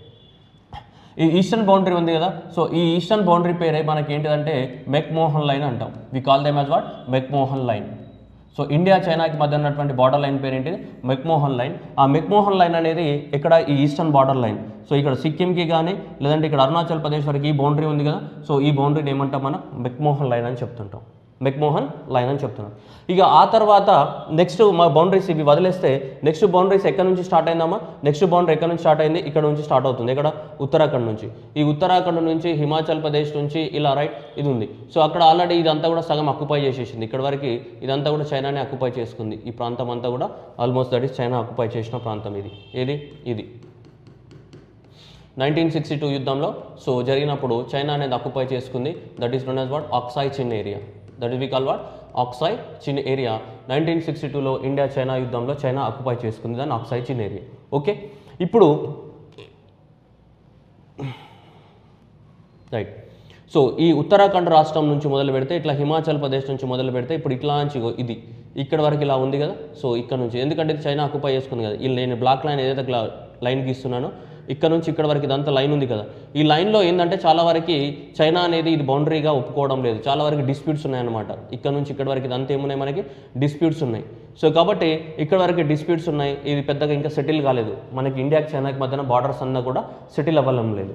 ఈ ఈస్టర్న్ బౌండరీ ఉంది కదా సో ఈ ఈస్టర్న్ బౌండరీ పేరే మనకి ఏంటిదంటే మెక్మోహన్ లైన్ అంటాం we call them as what McMahon line so India చైనాకి మధ్య ఉన్నటువంటి బార్డర్ లైన్ పేరు ఏంటిది మెక్మోహన్ లైన్ ఆ మెక్మోహన్ లైన్ అనేది ఇక్కడ ఈ ఈస్టర్న్ బార్డర్ లైన్ సో ఇక్కడ సిక్కింకి కానీ లేదంటే ఇక్కడ అరుణాచల్ ప్రదేశ్ వరకు ఈ బౌండరీ ఉంది కదా సో ఈ బౌండరీని ఏమంటాం మనం మెక్మోహన్ లైన్ అని చెప్తుంటాం మెక్మోహన్ లైన్ అని చెప్తున్నాం ఇక ఆ తర్వాత నెక్స్ట్ మా బౌండరీస్ ఇవి వదిలేస్తే నెక్స్ట్ బౌండరీస్ ఎక్కడి నుంచి స్టార్ట్ అయిందమ్మా నెక్స్ట్ బౌండరీ ఎక్కడి నుంచి స్టార్ట్ అయింది ఇక్కడ నుంచి స్టార్ట్ అవుతుంది ఇక్కడ ఉత్తరాఖండ్ నుంచి ఈ ఉత్తరాఖండ్ నుంచి హిమాచల్ ప్రదేశ్ నుంచి ఇలా రైట్ ఇది ఉంది సో అక్కడ ఆల్రెడీ ఇదంతా కూడా సగం అక్యుపై చేసేసింది ఇక్కడ వరకు ఇదంతా కూడా చైనానే అక్యుపై చేసుకుంది ఈ ప్రాంతం అంతా కూడా almost that is China occupy చేసిన ప్రాంతం ఇది ఏది ఇది నైన్టీన్ సిక్స్టీ టూ యుద్ధంలో సో జరిగినప్పుడు చైనా అనేది అక్యుపై చేసుకుంది that is known as what Aksai Chin area that is we call what Aksai Chin area nineteen sixty టూలో ఇండియా చైనా యుద్ధంలో చైనా అక్యుపై చేసుకుంది దాన్ని ఆక్సాయ్ చిన్ ఏరియా ఓకే ఇప్పుడు రైట్ సో ఈ ఉత్తరాఖండ్ రాష్ట్రం నుంచి మొదలు పెడితే ఇట్లా హిమాచల్ ప్రదేశ్ నుంచి మొదలు పెడితే ఇప్పుడు ఇట్లా నుంచి ఇగో ఇది ఇక్కడ వరకు ఇలా ఉంది కదా సో ఇక్కడ నుంచి ఎందుకంటే ఇది చైనా అక్యుపై చేసుకుంది కదా ఈ నేను బ్లాక్ లైన్ ఏదైతే గ్లా లైన్ గీస్తున్నానో ఇక్కడ నుంచి ఇక్కడ వరకు ఇదంతా లైన్ ఉంది కదా ఈ లైన్లో ఏంటంటే చాలా వరకు చైనా అనేది ఇది బౌండరీగా ఒప్పుకోవడం లేదు చాలా వరకు డిస్ప్యూట్స్ ఉన్నాయన్నమాట ఇక్కడ నుంచి ఇక్కడ వరకు ఇదంతా ఏమున్నాయి మనకి డిస్ప్యూట్స్ ఉన్నాయి సో కాబట్టి ఇక్కడ వరకు డిస్ప్యూట్స్ ఉన్నాయి ఇది పెద్దగా ఇంకా సెటిల్ కాలేదు మనకి ఇండియాకి చైనాకి మధ్యన బార్డర్స్ అన్నా కూడా సెటిల్ అవ్వడం లేదు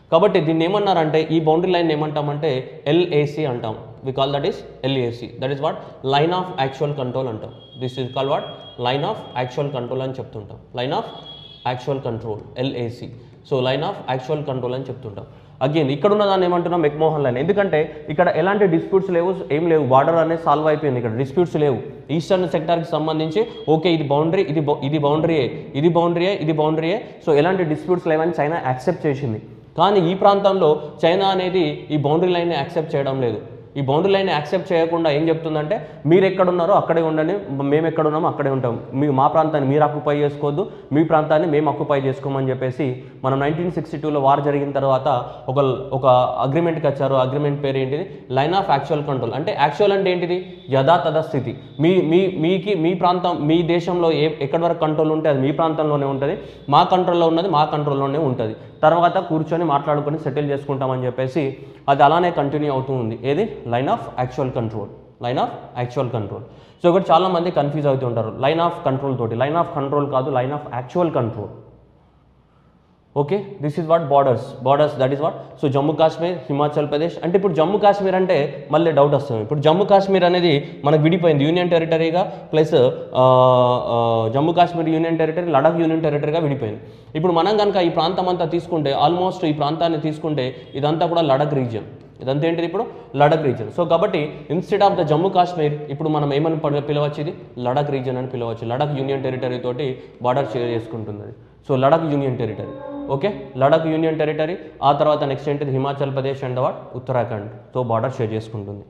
కాబట్టి దీన్ని ఏమన్నారంటే ఈ బౌండరీ లైన్ ఏమంటామంటే ఎల్ఏసి అంటాం we call that is LAC that is what line of actual control అంటాం this is call what line of actual control అని చెప్తుంటాం line of actual control LAC so line of actual control అని చెప్తుంటాం again ఇక్కడ ఉన్న దాన్ని ఏమంటున్నాం McMahon line ఎందుకంటే ఇక్కడ ఎలాంటి డిస్ప్యూట్స్ లేవు ఏం లేవు బార్డర్ అనేది సాల్వ్ అయిపోయింది ఇక్కడ డిస్ప్యూట్స్ లేవు ఈస్టర్న్ సెక్టార్కి సంబంధించి ఓకే ఇది బౌండరీ ఇది బౌ- ఇది బౌండరీయే ఇది బౌండరీయే ఇది బౌండరీయే సో ఎలాంటి డిస్ప్యూట్స్ లేవని చైనా యాక్సెప్ట్ చేసింది కానీ ఈ ప్రాంతంలో చైనా అనేది ఈ బౌండరీ లైన్ని యాక్సెప్ట్ చేయడం లేదు ఈ బౌండరీ లైన్ యాక్సెప్ట్ చేయకుండా ఏం చెప్తుందంటే మీరు ఎక్కడున్నారో అక్కడే ఉండండి మేము ఎక్కడ ఉన్నామో అక్కడే ఉంటాం మీ మా ప్రాంతాన్ని మీరు ఆక్యుపై చేసుకోవద్దు మీ ప్రాంతాన్ని మేము ఆక్యుపై చేసుకోమని చెప్పేసి మనం నైన్టీన్ సిక్స్టీ టూలో వార్ జరిగిన తర్వాత ఒక ఒక అగ్రిమెంట్కి వచ్చారు అగ్రిమెంట్ పేరు ఏంటిది లైన్ ఆఫ్ యాక్చువల్ కంట్రోల్ అంటే యాక్చువల్ అంటే ఏంటిది యథాతథ స్థితి మీ మీ మీకి మీ ప్రాంతం మీ దేశంలో ఏ ఎక్కడి వరకు కంట్రోల్ ఉంటే అది మీ ప్రాంతంలోనే ఉంటుంది మా కంట్రోల్లో ఉన్నది మా కంట్రోల్లోనే ఉంటుంది తర్వాత కూర్చొని మాట్లాడుకొని సెటిల్ చేసుకుంటామని చెప్పేసి అది అలానే కంటిన్యూ అవుతూ ఉంది ఏది line of actual control line of actual control so ఇక్కడ చాలా మంది కన్ఫ్యూజ్ అవుతూ ఉంటారు లైన్ ఆఫ్ కంట్రోల్ తోటి లైన్ ఆఫ్ కంట్రోల్ కాదు line of actual control okay this is what borders borders that is what so Jammu Kashmir Himachal Pradesh అంటే ఇప్పుడు జమ్మూ కాశ్మీర్ అంటే మళ్ళీ డౌట్ వస్తుంది ఇప్పుడు జమ్మూ కాశ్మీర్ అనేది మనకు విడిపోయింది యూనియన్ టెరిటరీగా plus Jammu Kashmir union territory Ladakh union టెరిటరీగా విడిపోయింది ఇప్పుడు మనం కనుక ఈ ప్రాంతం అంతా తీసుకుంటే ఆల్మోస్ట్ ఈ ప్రాంతాన్ని తీసుకుంటే ఇదంతా కూడా లడక్ రీజియన్ ఇదంతా ఏంటిది ఇప్పుడు లడక్ రీజియన్ సో కాబట్టి instead of the Jammu Kashmir ఇప్పుడు మనం ఏమని ప- పిలవచ్చు ఇది లడక్ రీజియన్ అని పిలవచ్చు లడక్ యూనియన్ టెరిటరీ తోటి బార్డర్ షేర్ చేసుకుంటుంది అది so Ladakh union territory okay Ladakh union territory ఆ తర్వాత నెక్స్ట్ ఏంటిది హిమాచల్ ప్రదేశ్ అండ్ వాట్ ఉత్తరాఖండ్తో బార్డర్ షేర్ చేసుకుంటుంది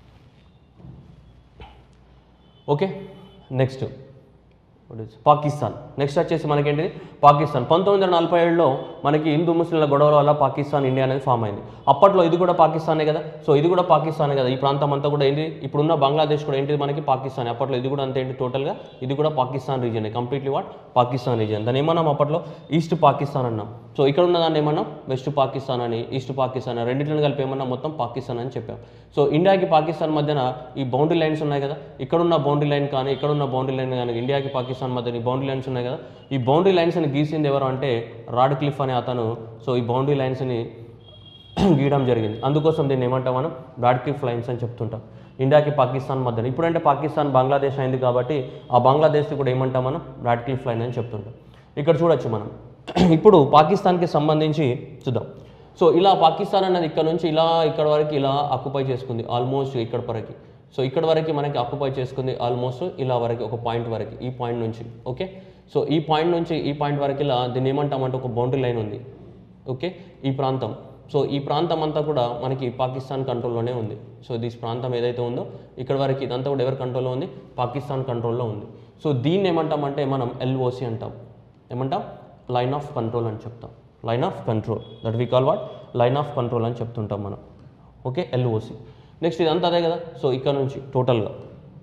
ఓకే నెక్స్ట్ పాకిస్తాన్ నెక్స్ట్ వచ్చేసి మనకేంటిది పాకిస్తాన్ పంతొమ్మిది వందల నలభై ఏడులో మనకి హిందూ ముస్లింల గొడవల వల్ల పాకిస్తాన్ ఇండియా అనేది ఫామ్ అయింది అప్పట్లో ఇది కూడా పాకిస్తానే కదా సో ఇది కూడా పాకిస్తానే కదా ఈ ప్రాంతం అంతా కూడా ఏంటి ఇప్పుడున్న బంగ్లాదేశ్ కూడా ఏంటిది మనకి పాకిస్తాన్ అప్పట్లో ఇది కూడా అంతే ఏంటి టోటల్గా ఇది కూడా Pakistan region completely what Pakistan region దాన్ని ఏమన్నాం అప్పట్లో ఈస్ట్ పాకిస్తాన్ అన్నాం సో ఇక్కడ ఉన్న దాన్ని ఏమన్నాం వెస్ట్ పాకిస్తాన్ అని ఈస్ట్ పాకిస్తాన్ అని రెండింటిని కలిపి ఏమన్నా మొత్తం పాకిస్తాన్ అని చెప్పాం సో ఇండియాకి పాకిస్తాన్ మధ్యన ఈ బౌండరీ లైన్స్ ఉన్నాయి కదా ఇక్కడున్న బౌండరీ లైన్ కానీ ఇక్కడున్న బౌండరీ లైన్ కానీ ఇండియాకి పాకిస్తాన్ మధ్యన ఈ బౌండరీ లైన్స్ ఉన్నాయి కదా ఈ బౌండరీ లైన్స్ని గీసింది ఎవరు అంటే రాడ్ క్లిఫ్ అనే అతను సో ఈ బౌండరీ లైన్స్ని గీయడం జరిగింది అందుకోసం దీన్ని ఏమంటాం మనం రాడ్ క్లిఫ్ లైన్స్ అని చెప్తుంటాం ఇండియాకి పాకిస్తాన్ మధ్యన ఇప్పుడంటే పాకిస్తాన్ బంగ్లాదేశ్ అయింది కాబట్టి ఆ బంగ్లాదేశ్ని కూడా ఏమంటాం మనం రాడ్ క్లిఫ్ లైన్ అని చెప్తుంటాం ఇక్కడ చూడొచ్చు మనం ఇప్పుడు పాకిస్తాన్కి సంబంధించి చూద్దాం సో ఇలా పాకిస్తాన్ అన్నది ఇక్కడ నుంచి ఇలా ఇక్కడ వరకు ఇలా ఆక్యుపై చేసుకుంది ఆల్మోస్ట్ ఇక్కడ వరకు సో ఇక్కడ వరకు మనకి ఆక్యుపై చేసుకుంది ఆల్మోస్ట్ ఇలా వరకు ఒక పాయింట్ వరకు ఈ పాయింట్ నుంచి ఓకే సో ఈ పాయింట్ నుంచి ఈ పాయింట్ వరకు ఇలా దీన్ని ఏమంటామంటే ఒక బౌండరీ లైన్ ఉంది ఓకే ఈ ప్రాంతం సో ఈ ప్రాంతం అంతా కూడా మనకి పాకిస్తాన్ కంట్రోల్లోనే ఉంది సో దిస్ ప్రాంతం ఏదైతే ఉందో ఇక్కడ వరకు ఇదంతా కూడా ఎవరి కంట్రోల్లో ఉంది పాకిస్తాన్ కంట్రోల్లో ఉంది సో దీన్ని ఏమంటామంటే మనం ఎల్ఓసి అంటాం ఏమంటాం లైన్ ఆఫ్ కంట్రోల్ అని చెప్తాం line of control that we call what line of control అని చెప్తుంటాం మనం ఓకే ఎల్ఓసి నెక్స్ట్ ఇదంతా అదే కదా సో ఇక్కడ నుంచి టోటల్గా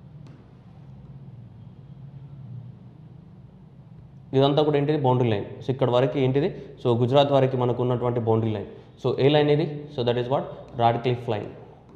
ఇదంతా కూడా ఏంటిది బౌండరీ లైన్ సో ఇక్కడ వరకు ఏంటిది సో గుజరాత్ వరకు మనకు ఉన్నటువంటి బౌండరీ లైన్ సో ఏ లైన్ ఇది so that is what Radcliffe line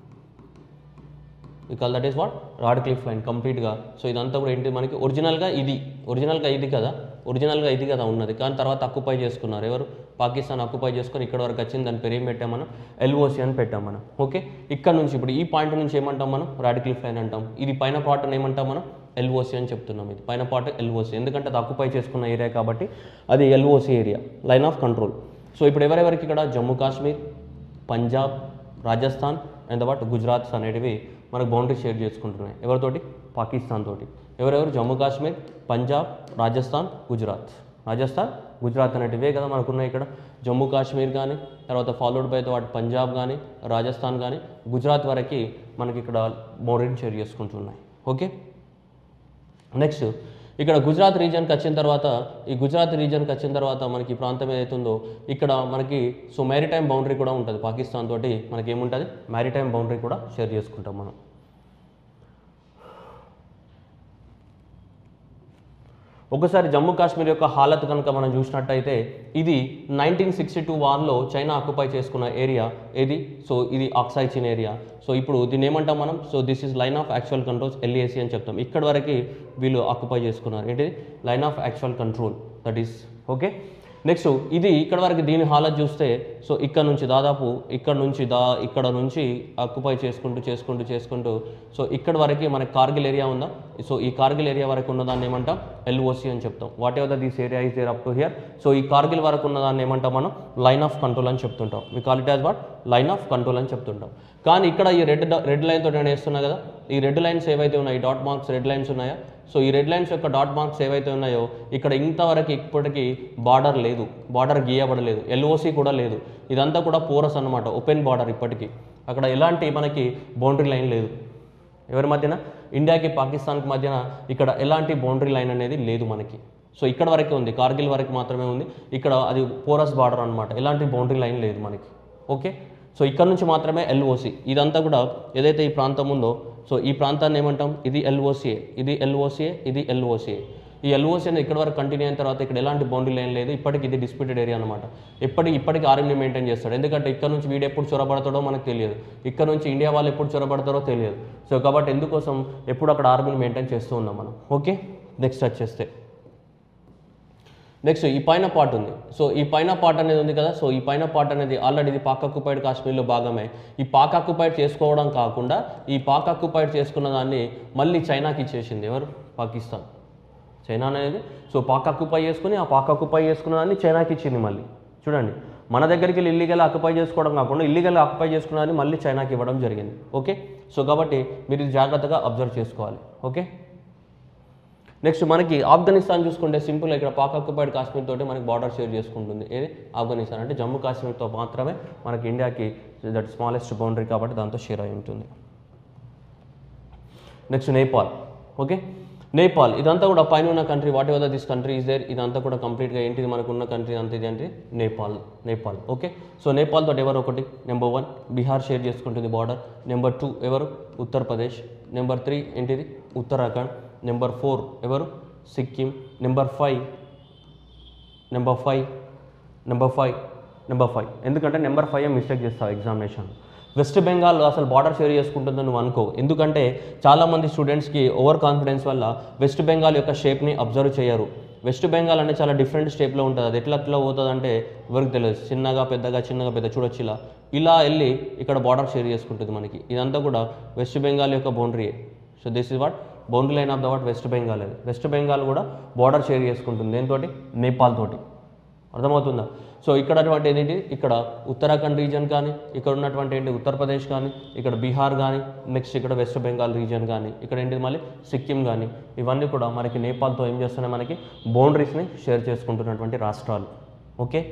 we call that is what Radcliffe line కంప్లీట్గా సో ఇదంతా కూడా ఏంటి మనకి ఒరిజినల్గా ఇది ఒరిజినల్గా ఇది కదా ఒరిజినల్గా ఇది కదా ఉన్నది కానీ తర్వాత అక్యుపై చేసుకున్నారు ఎవరు పాకిస్తాన్ అక్యుపై చేసుకొని ఇక్కడ వరకు వచ్చింది దాని పేరు ఏం పెట్టాం మనం ఎల్ఓసి అని పెట్టాం మనం ఓకే ఇక్కడ నుంచి ఇప్పుడు ఈ పాయింట్ నుంచి ఏమంటాం మనం రాడ్ క్లిఫ్ లైన్ అంటాం ఇది పైన పార్ట్ ఏమంటాం మనం ఎల్ఓసి అని చెప్తున్నాం ఇది పైన పార్ట్ ఎల్ఓసి ఎందుకంటే అది అక్యుపై చేసుకున్న ఏరియా కాబట్టి అది LOC area line of control so ఇప్పుడు ఎవరెవరికి ఇక్కడ జమ్మూ కాశ్మీర్ పంజాబ్ రాజస్థాన్ అండ్ వాట్ గుజరాత్స్ అనేటివి మనకు బౌండరీ షేర్ చేసుకుంటున్నాయి ఎవరితోటి పాకిస్తాన్ తోటి ఎవరెవరు జమ్మూ కాశ్మీర్ పంజాబ్ రాజస్థాన్ గుజరాత్ రాజస్థాన్ గుజరాత్ అనేటివే కదా మనకున్నాయి ఇక్కడ జమ్మూ కాశ్మీర్ కానీ తర్వాత ఫాలోడ్ బై వాటి పంజాబ్ కానీ రాజస్థాన్ కానీ గుజరాత్ వరకు మనకి ఇక్కడ బౌండరీని షేర్ చేసుకుంటున్నాయి ఓకే నెక్స్ట్ ఇక్కడ గుజరాత్ రీజియన్కి వచ్చిన తర్వాత ఈ గుజరాత్ రీజియన్కి వచ్చిన తర్వాత మనకి ఈ ప్రాంతం ఏదైతే ఉందో ఇక్కడ మనకి సో మ్యారిటైమ్ బౌండరీ కూడా ఉంటుంది పాకిస్తాన్ తోటి మనకి ఏముంటుంది మ్యారిటైమ్ బౌండరీ కూడా షేర్ చేసుకుంటాం మనం ఒకసారి జమ్మూ కాశ్మీర్ యొక్క హాలత్ కనుక మనం చూసినట్టయితే ఇది నైన్టీన్ సిక్స్టీ టూ వార్లో చైనా ఆక్యుపై చేసుకున్న ఏరియా ఏది సో ఇది ఆక్సైచిన్ ఏరియా సో ఇప్పుడు దీన్ని ఏమంటాం మనం so this is line of actual controls LAC అని చెప్తాం ఇక్కడ వరకు వీళ్ళు ఆక్యుపై చేసుకున్నారు ఏంటిది line of actual control that is okay next ఇది ఇక్కడ వరకు దీని హాలత్ చూస్తే సో ఇక్కడ నుంచి దాదాపు ఇక్కడ నుంచి దా ఇక్కడ నుంచి అక్యుపై చేసుకుంటూ చేసుకుంటూ చేసుకుంటూ సో ఇక్కడ వరకు మనకి కార్గిల్ ఏరియా ఉందా సో ఈ కార్గిల్ ఏరియా వరకు ఉన్నదాన్ని ఏమంటాం ఎల్ఓసి అని చెప్తాం whatever this area is there up to here so ఈ కార్గిల్ వరకు ఉన్నదాన్ని ఏమంటాం మనం లైన్ ఆఫ్ కంట్రోల్ అని చెప్తుంటాం we call it as what line of control అని చెప్తుంటాం కానీ ఇక్కడ ఈ రెడ్ రెడ్ లైన్ తోటి నేను వేస్తున్నా కదా ఈ రెడ్ లైన్స్ ఏవైతే ఉన్నాయో డాట్ మార్క్స్ రెడ్ లైన్స్ ఉన్నాయా సో ఈ రెడ్ లైన్స్ యొక్క డాట్ మార్క్స్ ఏవైతే ఉన్నాయో ఇక్కడ ఇంతవరకు ఇప్పటికీ బార్డర్ లేదు బార్డర్ గీయబడలేదు ఎల్ఓసి కూడా లేదు ఇదంతా కూడా పోరస్ అన్నమాట ఓపెన్ బార్డర్ ఇప్పటికీ అక్కడ ఎలాంటి మనకి బౌండరీ లైన్ లేదు ఎవరి మధ్యన ఇండియాకి పాకిస్తాన్కి మధ్యన ఇక్కడ ఎలాంటి బౌండరీ లైన్ అనేది లేదు మనకి సో ఇక్కడ వరకే ఉంది కార్గిల్ వరకు మాత్రమే ఉంది ఇక్కడ అది పోరస్ బార్డర్ అనమాట ఎలాంటి బౌండరీ లైన్ లేదు మనకి ఓకే సో ఇక్కడ నుంచి మాత్రమే ఎల్ఓసి ఇదంతా కూడా ఏదైతే ఈ ప్రాంతం ఉందో సో ఈ ప్రాంతాన్ని ఏమంటాం ఇది ఎల్ఓసిఏ ఇది ఎల్ఓసిఏ ఇది ఎల్ఓసిఏ ఈ ఎల్ఓసి అనేది ఇక్కడ వరకు కంటిన్యూ అయిన తర్వాత ఇక్కడ ఎలాంటి బౌండరీ లైన్ లేదు ఇప్పటికి ఇది డిస్ప్యూటెడ్ ఏరియా అనమాట ఇప్పటికి ఇప్పటికి ఆర్మీని మెయింటైన్ చేస్తాడు ఎందుకంటే ఇక్కడ నుంచి వీడు ఎప్పుడు చొరబడతాడో మనకు తెలియదు ఇక్కడ నుంచి ఇండియా వాళ్ళు ఎప్పుడు చొరబడతారో తెలియదు సో కాబట్టి ఎందుకోసం ఎప్పుడు అక్కడ ఆర్మీని మెయింటైన్ చేస్తూ ఉన్నాం మనం ఓకే నెక్స్ట్ వచ్చేస్తే నెక్స్ట్ ఈ పైన పార్ట్ ఉంది సో ఈ పైన పార్ట్ అనేది ఉంది కదా సో ఈ పైన పార్ట్ అనేది ఆల్రెడీ ఇది పాక్ అక్యుపైడ్ కాశ్మీర్లో భాగమే ఈ పాక్ అక్యుపైడ్ చేసుకోవడం కాకుండా ఈ పాక్ అక్యుపైడ్ చేసుకున్న దాన్ని మళ్ళీ చైనాకి ఇచ్చేసింది ఎవరు పాకిస్తాన్ చైనా అనేది సో పాక్ అక్యుపై చేసుకుని ఆ పాక్ అక్యుపై చేసుకున్న దాన్ని చైనాకి ఇచ్చింది మళ్ళీ చూడండి మన దగ్గరికి వెళ్ళి ఇల్లీగల్ ఆక్యుపై చేసుకోవడం కాకుండా ఇల్లీగల్ ఆక్యుపై చేసుకున్న దాన్ని మళ్ళీ చైనాకి ఇవ్వడం జరిగింది ఓకే సో కాబట్టి మీరు ఇది జాగ్రత్తగా అబ్జర్వ్ చేసుకోవాలి ఓకే నెక్స్ట్ మనకి ఆఫ్ఘనిస్తాన్ చూసుకుంటే సింపుల్ ఇక్కడ పాక్ ఆక్యుపైడ్ కాశ్మీర్ తోటి మనకి బార్డర్ షేర్ చేసుకుంటుంది ఏది ఆఫ్ఘనిస్తాన్ అంటే జమ్మూ కాశ్మీర్తో మాత్రమే మనకి ఇండియాకి దట్ స్మాలెస్ట్ బౌండరీ కాబట్టి దాంతో షేర్ అయి ఉంటుంది నెక్స్ట్ నేపాల్ ఓకే నేపాల్ ఇదంతా కూడా పైన ఉన్న country whatever this country is there ఇదంతా కూడా కంప్లీట్గా ఏంటిది మనకు ఉన్న కంట్రీ అంత ఇది అంటే నేపాల్ నేపాల్ ఓకే సో నేపాల్ తోటి ఎవరు ఒకటి నెంబర్ వన్ బీహార్ షేర్ చేసుకుంటుంది బార్డర్ నెంబర్ టూ ఎవరు ఉత్తరప్రదేశ్ నెంబర్ త్రీ ఏంటిది ఉత్తరాఖండ్ నెంబర్ ఫోర్ ఎవరు Sikkim number five number five number five number five ఎందుకంటే నెంబర్ ఫైవ్ మిస్టేక్ చేస్తావు ఎగ్జామినేషన్ వెస్ట్ బెంగాల్ అసలు బార్డర్ షేర్ చేసుకుంటుందని నువ్వు అనుకో ఎందుకంటే చాలామంది స్టూడెంట్స్కి ఓవర్ కాన్ఫిడెన్స్ వల్ల వెస్ట్ బెంగాల్ యొక్క షేప్ని అబ్జర్వ్ చేయరు వెస్ట్ బెంగాల్ అనేది చాలా డిఫరెంట్ షేప్లో ఉంటుంది అది ఎట్లా ఎట్లా పోతుంది అంటే ఎవరికి తెలియదు చిన్నగా పెద్దగా చిన్నగా పెద్ద చూడొచ్చు ఇలా ఇలా వెళ్ళి ఇక్కడ బార్డర్ షేర్ చేసుకుంటుంది మనకి ఇదంతా కూడా వెస్ట్ బెంగాల్ యొక్క బౌండరీయే so this is what boundary line of the what West Bengal అది వెస్ట్ బెంగాల్ కూడా బార్డర్ షేర్ చేసుకుంటుంది దేనితోటి నేపాల్ తోటి అర్థమవుతుందా సో ఇక్కడ అటువంటి ఏంటి ఇక్కడ ఉత్తరాఖండ్ రీజన్ కానీ ఇక్కడ ఉన్నటువంటి ఏంటి ఉత్తరప్రదేశ్ కానీ ఇక్కడ బీహార్ కానీ నెక్స్ట్ ఇక్కడ వెస్ట్ బెంగాల్ రీజన్ కానీ ఇక్కడ ఏంటిది మళ్ళీ సిక్కిం కానీ ఇవన్నీ కూడా మనకి నేపాల్తో ఏం చేస్తున్నాయి మనకి బౌండరీస్ని షేర్ చేసుకుంటున్నటువంటి రాష్ట్రాలు okay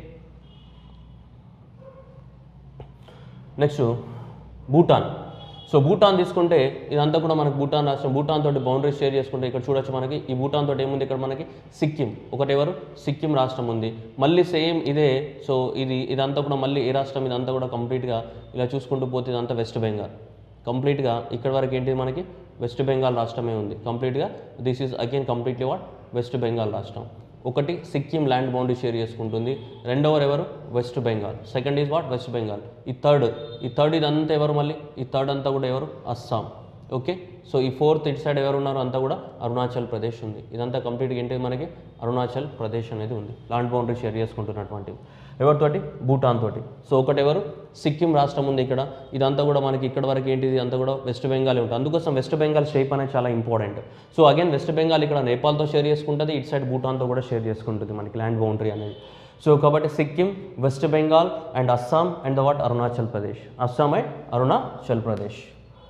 next Bhutan so Bhutan తీసుకుంటే ఇదంతా కూడా మనకి భూటాన్ రాష్ట్రం భూటాన్ తోటి బౌండరీ షేర్ చేసుకుంటే ఇక్కడ చూడొచ్చు మనకి ఈ భూటాన్ తోటి ఏముంది ఇక్కడ మనకి సిక్కిం ఒకటి ఎవరు సిక్కిం రాష్ట్రం ఉంది మళ్ళీ సేమ్ ఇదే సో ఇది ఇదంతా కూడా మళ్ళీ ఏ రాష్ట్రం ఇదంతా కూడా కంప్లీట్గా ఇలా చూసుకుంటూ పోతే ఇదంతా వెస్ట్ బెంగాల్ కంప్లీట్గా ఇక్కడ వరకు ఏంటిది మనకి వెస్ట్ బెంగాల్ రాష్ట్రమే ఉంది కంప్లీట్గా this is again completely what West Bengal రాష్ట్రం ఒకటి సిక్కిం ల్యాండ్ బౌండరీ షేర్ చేసుకుంటుంది రెండవరు ఎవరు West Bengal second is what West Bengal ఈ థర్డ్ ఈ థర్డ్ ఇదంతా ఎవరు మళ్ళీ ఈ థర్డ్ అంతా కూడా ఎవరు అస్సాం ఓకే సో ఈ ఫోర్త్ ఇటు సైడ్ ఎవరు ఉన్నారు అంతా కూడా అరుణాచల్ ప్రదేశ్ ఉంది ఇదంతా కంప్లీట్గా ఏంటి మనకి అరుణాచల్ ప్రదేశ్ అనేది ఉంది ల్యాండ్ బౌండరీ షేర్ చేసుకుంటున్నటువంటివి ఎవరితోటి భూటాన్ తోటి సో ఒకటి ఎవరు సిక్కిం రాష్ట్రం ఉంది ఇక్కడ ఇదంతా కూడా మనకి ఇక్కడ వరకు ఏంటిది అంతా కూడా వెస్ట్ బెంగాల్ ఉంటుంది అందుకోసం వెస్ట్ బెంగాల్ షేప్ అనేది చాలా important so again West Bengal ఇక్కడ నేపాల్తో షేర్ చేసుకుంటుంది ఇటు సైడ్ భూటాన్తో కూడా షేర్ చేసుకుంటుంది మనకి ల్యాండ్ బౌండరీ అనేది సో కాబట్టి Sikkim West Bengal and Assam and the what Arunachal Pradesh Assam and Arunachal Pradesh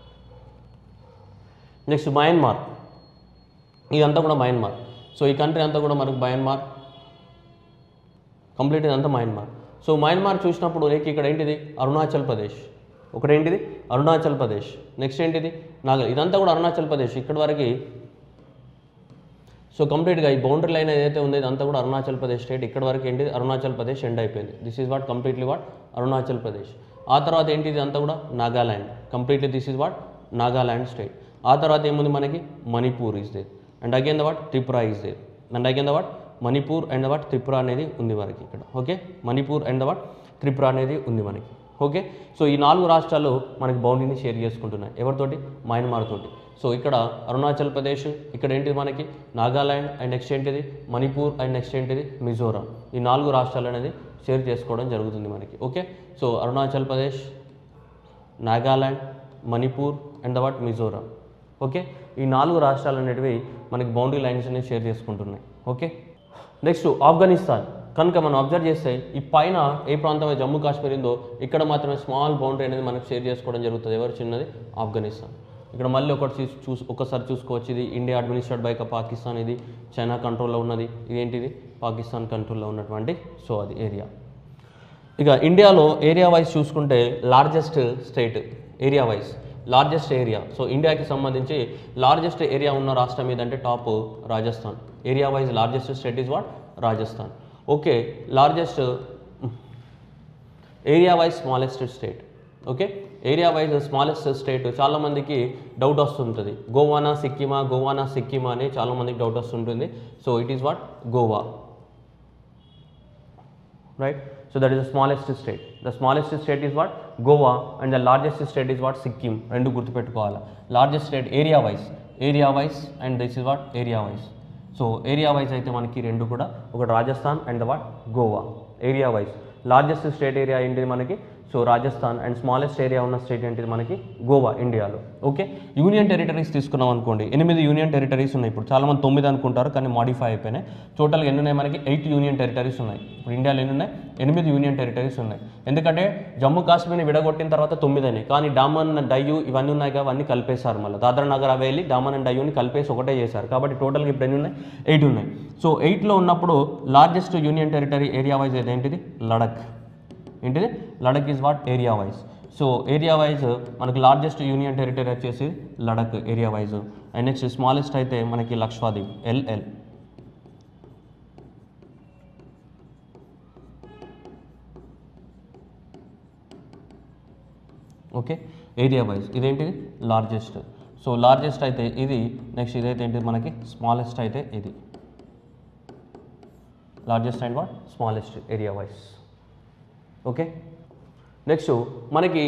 next Myanmar ఇదంతా కూడా మయన్మార్ సో ఈ కంట్రీ అంతా కూడా మనకు మయన్మార్ కంప్లీట్ ఇదంతా మయన్మార్ సో మయన్మార్ చూసినప్పుడు నీకు ఇక్కడ ఏంటిది అరుణాచల్ ప్రదేశ్ ఒకటేంటిది అరుణాచల్ ప్రదేశ్ నెక్స్ట్ ఏంటిది నాగ ఇదంతా కూడా అరుణాచల్ ప్రదేశ్ ఇక్కడి వరకు సో కంప్లీట్గా ఈ బౌండరీ లైన్ ఏదైతే ఉందో ఇదంతా కూడా అరుణాచల్ ప్రదేశ్ స్టేట్ ఇక్కడ వరకు ఏంటిది అరుణాచల్ ప్రదేశ్ ఎండ్ అయిపోయింది this is what completely what Arunachal Pradesh ఆ తర్వాత ఏంటిది అంతా కూడా Nagaland completely this is what Nagaland state ఆ తర్వాత ఏముంది మనకి Manipur is there and again the what Tripura is there and again the what Manipur and the what Tripura అనేది ఉంది మనకి ఇక్కడ okay Manipur and the what Tripura అనేది ఉంది మనకి ఓకే సో ఈ నాలుగు రాష్ట్రాలు మనకి బౌండరీని షేర్ చేసుకుంటున్నాయి ఎవరితోటి మయన్మార్ తోటి సో ఇక్కడ అరుణాచల్ ప్రదేశ్ ఇక్కడ ఏంటిది మనకి నాగాలాండ్ అండ్ నెక్స్ట్ ఏంటిది మణిపూర్ అండ్ నెక్స్ట్ ఏంటిది మిజోరాం ఈ నాలుగు రాష్ట్రాలు అనేది షేర్ చేసుకోవడం జరుగుతుంది మనకి okay so Arunachal Pradesh Nagaland Manipur and the what Mizoram okay ఈ నాలుగు రాష్ట్రాలు అనేటివి మనకి బౌండరీ లైన్స్ అనేవి షేర్ చేసుకుంటున్నాయి ఓకే నెక్స్ట్ ఆఫ్ఘనిస్తాన్ కనుక మనం అబ్జర్వ్ చేస్తే ఈ పైన ఏ ప్రాంతం జమ్మూ కాశ్మీర్ ఉందో ఇక్కడ మాత్రమే స్మాల్ బౌండరీ అనేది మనకు షేర్ చేసుకోవడం జరుగుతుంది ఎవరు చిన్నది ఆఫ్ఘనిస్తాన్ ఇక్కడ మళ్ళీ ఒకటి చూసి చూసి ఒకసారి చూసుకోవచ్చు ఇది ఇండియా అడ్మినిస్ట్రేట్ బై పాకిస్తాన్ ఇది చైనా కంట్రోల్లో ఉన్నది ఇదేంటిది పాకిస్తాన్ కంట్రోల్లో ఉన్నటువంటి సో అది ఏరియా ఇక ఇండియాలో ఏరియా వైజ్ చూసుకుంటే largest state area wise largest area so ఇండియాకి సంబంధించి లార్జెస్ట్ ఏరియా ఉన్న రాష్ట్రం ఏదంటే top Rajasthan area wise largest state is what Rajasthan okay largest area wise smallest state okay area wise smallest state చాలామందికి డౌట్ వస్తుంటుంది గోవానా సిక్కిమా గోవానా సిక్కిమా అని చాలామందికి డౌట్ వస్తుంటుంది so it is what Goa right so that is the smallest state the smallest state is what goa and the largest state is what sikkim రెండు గుర్తుపెట్టుకోవాలి largest state area wise area wise and this is what area wise so area wise అయితే మనకి రెండు కూడా ఒకటి Rajasthan and the what Goa area wise largest state area ఏంటిది మనకి so Rajasthan and smallest area ఉన్న స్టేట్ ఏంటిది మనకి గోవా ఇండియాలో ఓకే యూనియన్ టెరిటరీస్ తీసుకున్నాం అనుకోండి ఎనిమిది యూనియన్ టెరిటరీస్ ఉన్నాయి ఇప్పుడు చాలామంది తొమ్మిది అనుకుంటారు కానీ మాడిఫై అయిపోయినాయి టోటల్గా ఎన్ని ఉన్నాయి మనకి ఎయిట్ యూనియన్ టెరిటరీస్ ఉన్నాయి ఇప్పుడు ఇండియాలో ఎన్ని ఉన్నాయి ఎనిమిది యూనియన్ టెరిటరీస్ ఉన్నాయి ఎందుకంటే జమ్మూ కాశ్మీర్ని విడగొట్టిన తర్వాత తొమ్మిది అయినాయి కానీ డామన్ డయ్యూ ఇవన్నీ ఉన్నాయి కదా అవన్నీ కలిపేశారు మళ్ళీ దాద్రా నగర్ హవేలీ డామన్ అండ్ డయ్యూని కలిపేసి ఒకటే చేశారు కాబట్టి టోటల్గా ఇప్పుడు ఎన్ని ఉన్నాయి ఎయిట్ ఉన్నాయి సో ఎయిట్లో ఉన్నప్పుడు largest union territory area wise ఏంటిది లడక్ ఏంటిది Ladakh is what area wise so area wise మనకి లార్జెస్ట్ యూనియన్ టెరిటరీ వచ్చేసి Ladakh area wise and next smallest అయితే మనకి Lakshadweep LL okay area wise ఇదేంటిది లార్జెస్ట్ సో లార్జెస్ట్ అయితే ఇది నెక్స్ట్ ఇదైతే ఏంటిది మనకి స్మాలెస్ట్ అయితే ఇది largest and what smallest area wise okay next మనకి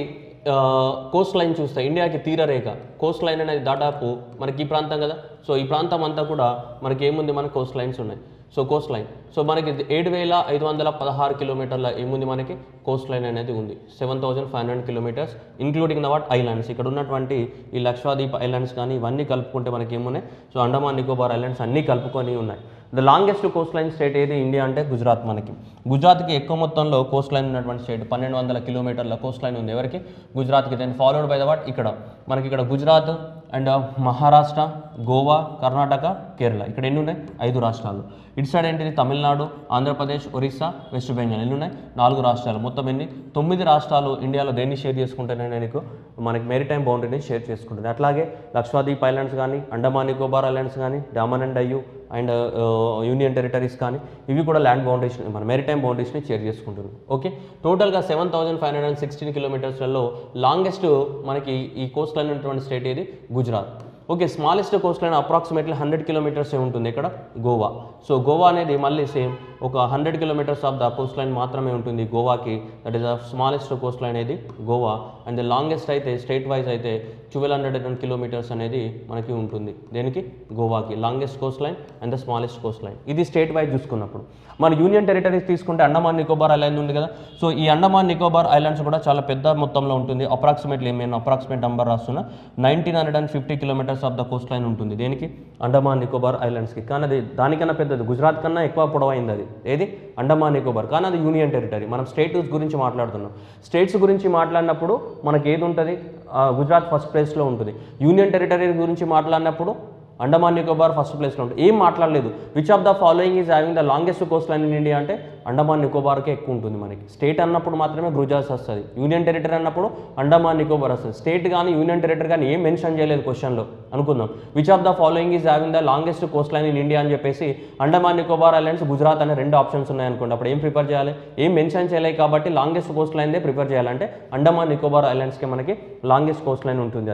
కోస్ట్ లైన్ చూస్తే ఇండియాకి తీరరేఖ కోస్ట్ లైన్ అనేది దాదాపు మనకి ఈ ప్రాంతం కదా సో ఈ ప్రాంతం అంతా కూడా మనకి ఏముంది మన కోస్ట్ లైన్స్ ఉన్నాయి సో కోస్ట్ లైన్ సో మనకి ఏడు వేల ఐదు వందల పదహారు కిలోమీటర్ల ఏముంది మనకి కోస్ట్ లైన్ అనేది ఉంది seven thousand five hundred kilometres including the what islands ఇక్కడ ఉన్నటువంటి ఈ లక్షద్వీప్ ఐలాండ్స్ కానీ ఇవన్నీ కలుపుకుంటే మనకి ఏమున్నాయి సో అండమాన్ నికోబార్ ఐలాండ్స్ అన్నీ కలుపుకొని ఉన్నాయి the longest coast line state ఏది ఇండియా అంటే గుజరాత్ మనకి గుజరాత్కి ఎక్కువ మొత్తంలో కోస్ట్ లైన్ ఉన్నటువంటి స్టేట్ పన్నెండు వందల కిలోమీటర్ల కోస్ట్ లైన్ ఉంది ఎవరికి గుజరాత్కి then followed by the what ఇక్కడ మనకి ఇక్కడ గుజరాత్ అండ్ మహారాష్ట్ర గోవా కర్ణాటక కేరళ ఇక్కడ ఎన్ని ఉన్నాయి ఐదు రాష్ట్రాలు ఇటు సైడ్ ఏంటిది తమిళనాడు ఆంధ్రప్రదేశ్ ఒరిస్సా వెస్ట్ బెంగాల్ ఎన్ని ఉన్నాయి నాలుగు రాష్ట్రాలు మొత్తం ఎన్ని తొమ్మిది రాష్ట్రాలు ఇండియాలో దేన్ని షేర్ చేసుకుంటానని నీకు మనకి మెరిటైమ్ బౌండరీని షేర్ చేసుకుంటుంది అట్లాగే లక్షద్వీప్ ఐలాండ్స్ కానీ అండమాన్ నికోబార్ ఐలాండ్స్ కానీ Daman and Diu and union territories కానీ ఇవి కూడా ల్యాండ్ బౌండరీస్ మన మెరిటైమ్ బౌండరీస్ని షేర్ చేసుకుంటుంది ఓకే టోటల్గా seven thousand five hundred and sixteen కిలోమీటర్స్లలో లాంగెస్ట్ మనకి ఈ కోస్ట్ లైన్ ఉన్నటువంటి స్టేట్ ఏది Gujarat okay smallest coast line approximately hundred kilometres ఉంటుంది ఇక్కడ గోవా సో గోవా అనేది మళ్ళీ సేమ్ ఒక hundred kilometres of the coast line మాత్రమే ఉంటుంది గోవాకి that is the smallest coast line అనేది గోవా అండ్ ద లాంగెస్ట్ అయితే స్టేట్ వైజ్ అయితే ట్వెల్వ్ హండ్రెడ్ అండ్ కిలోమీటర్స్ అనేది మనకి ఉంటుంది దేనికి గోవాకి longest coast line and the smallest coast line ఇది స్టేట్ వైజ్ చూసుకున్నప్పుడు మన యూనియన్ టెరిటరీస్ తీసుకుంటే అండమాన్ నికోబార్ ఐలాండ్ ఉంది కదా సో ఈ అండమాన్ నికోబార్ ఐలాండ్స్ కూడా చాలా పెద్ద మొత్తంలో ఉంటుంది అప్రాక్సిమేట్లీ నేను అప్రాక్సిమేట్ నెంబర్ రాస్తున్నా nineteen hundred and fifty kilometres of the coast line ఉంటుంది దేనికి అండమాన్ నికోబార్ ఐలాండ్స్కి కానీ అది దానికన్నా పెద్దది గుజరాత్ కన్నా ఎక్కువ పొడవైంది అది ఏది అండమాన్ నికోబార్ కానీ అది యూనియన్ టెరిటరీ మనం స్టేట్స్ గురించి మాట్లాడుతున్నాం స్టేట్స్ గురించి మాట్లాడినప్పుడు మనకి ఏది ఉంటుంది ఆ, గుజరాత్ ఫస్ట్ ప్లేస్లో ఉంటుంది యూనియన్ టెరిటరీ గురించి మాట్లాడినప్పుడు అండమాన్ నికోబార్ ఫస్ట్ ప్లేస్లో ఉంటుంది ఏం మాట్లాడలేదు which of the following is having the longest coast line in India అంటే అండమాన్ నికోబార్కే ఎక్కువ ఉంటుంది మనకి స్టేట్ అన్నప్పుడు మాత్రమే గుజరాత్ వస్తుంది యూనియన్ టెరిటరీ అన్నప్పుడు అండమాన్ నికోబార్ వస్తుంది స్టేట్ కానీ యూనియన్ టెరిటరీ కానీ ఏం మెన్షన్ చేయలేదు క్వశ్చన్లో అనుకుందాం which of the following is having the longest coast line in India అని చెప్పేసి అండమాన్ నికోబార్ ఐలాండ్స్ గుజరాత్ అనే రెండు ఆప్షన్స్ ఉన్నాయనుకోండి అప్పుడు ఏం ప్రిపేర్ చేయాలి ఏం మెన్షన్ చేయలేదు కాబట్టి లాంగెస్ట్ కోస్ట్ లైన్దే ప్రిపేర్ చేయాలంటే అండమాన్ నికోబార్ ఐలాండ్స్కి మనకి లాంగెస్ట్ కోస్ట్ లైన్ ఉంటుంది అది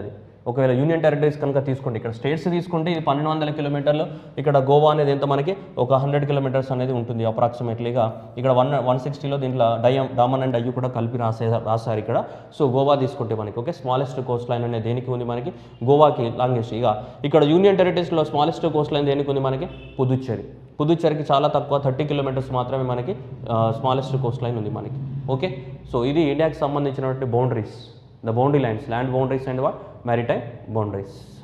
ఒకవేళ యూనియన్ టెరిటరీస్ కనుక తీసుకుంటే ఇక్కడ స్టేట్స్ తీసుకుంటే ఇది పన్నెండు వందల కిలోమీటర్లు ఇక్కడ గోవా అనేది ఎంత మనకి ఒక హండ్రెడ్ కిలోమీటర్స్ అనేది ఉంటుంది అప్రాక్సిమేట్లీగా ఇక్కడ వన్ వన్ సిక్స్టీలో దీంట్లో డయం డామన్ అండ్ అయ్యు కూడా కలిపి రాసే రాశారు ఇక్కడ సో గోవా తీసుకుంటే మనకి ఓకే స్మాలెస్ట్ కోస్ట్ లైన్ అనేది దేనికి ఉంది మనకి గోవాకి లాంగెస్ట్ ఇక ఇక్కడ యూనియన్ టెరిటరీస్లో స్మాలెస్ట్ కోస్ట్ లైన్ దేనికి ఉంది మనకి పుదుచ్చేరి పుదుచ్చేరికి చాలా తక్కువ థర్టీ కిలోమీటర్స్ మాత్రమే మనకి స్మాలెస్ట్ కోస్ట్ లైన్ ఉంది మనకి ఓకే సో ఇది ఇండియాకి సంబంధించినటువంటి boundaries the boundary lines land boundaries and what maritime boundaries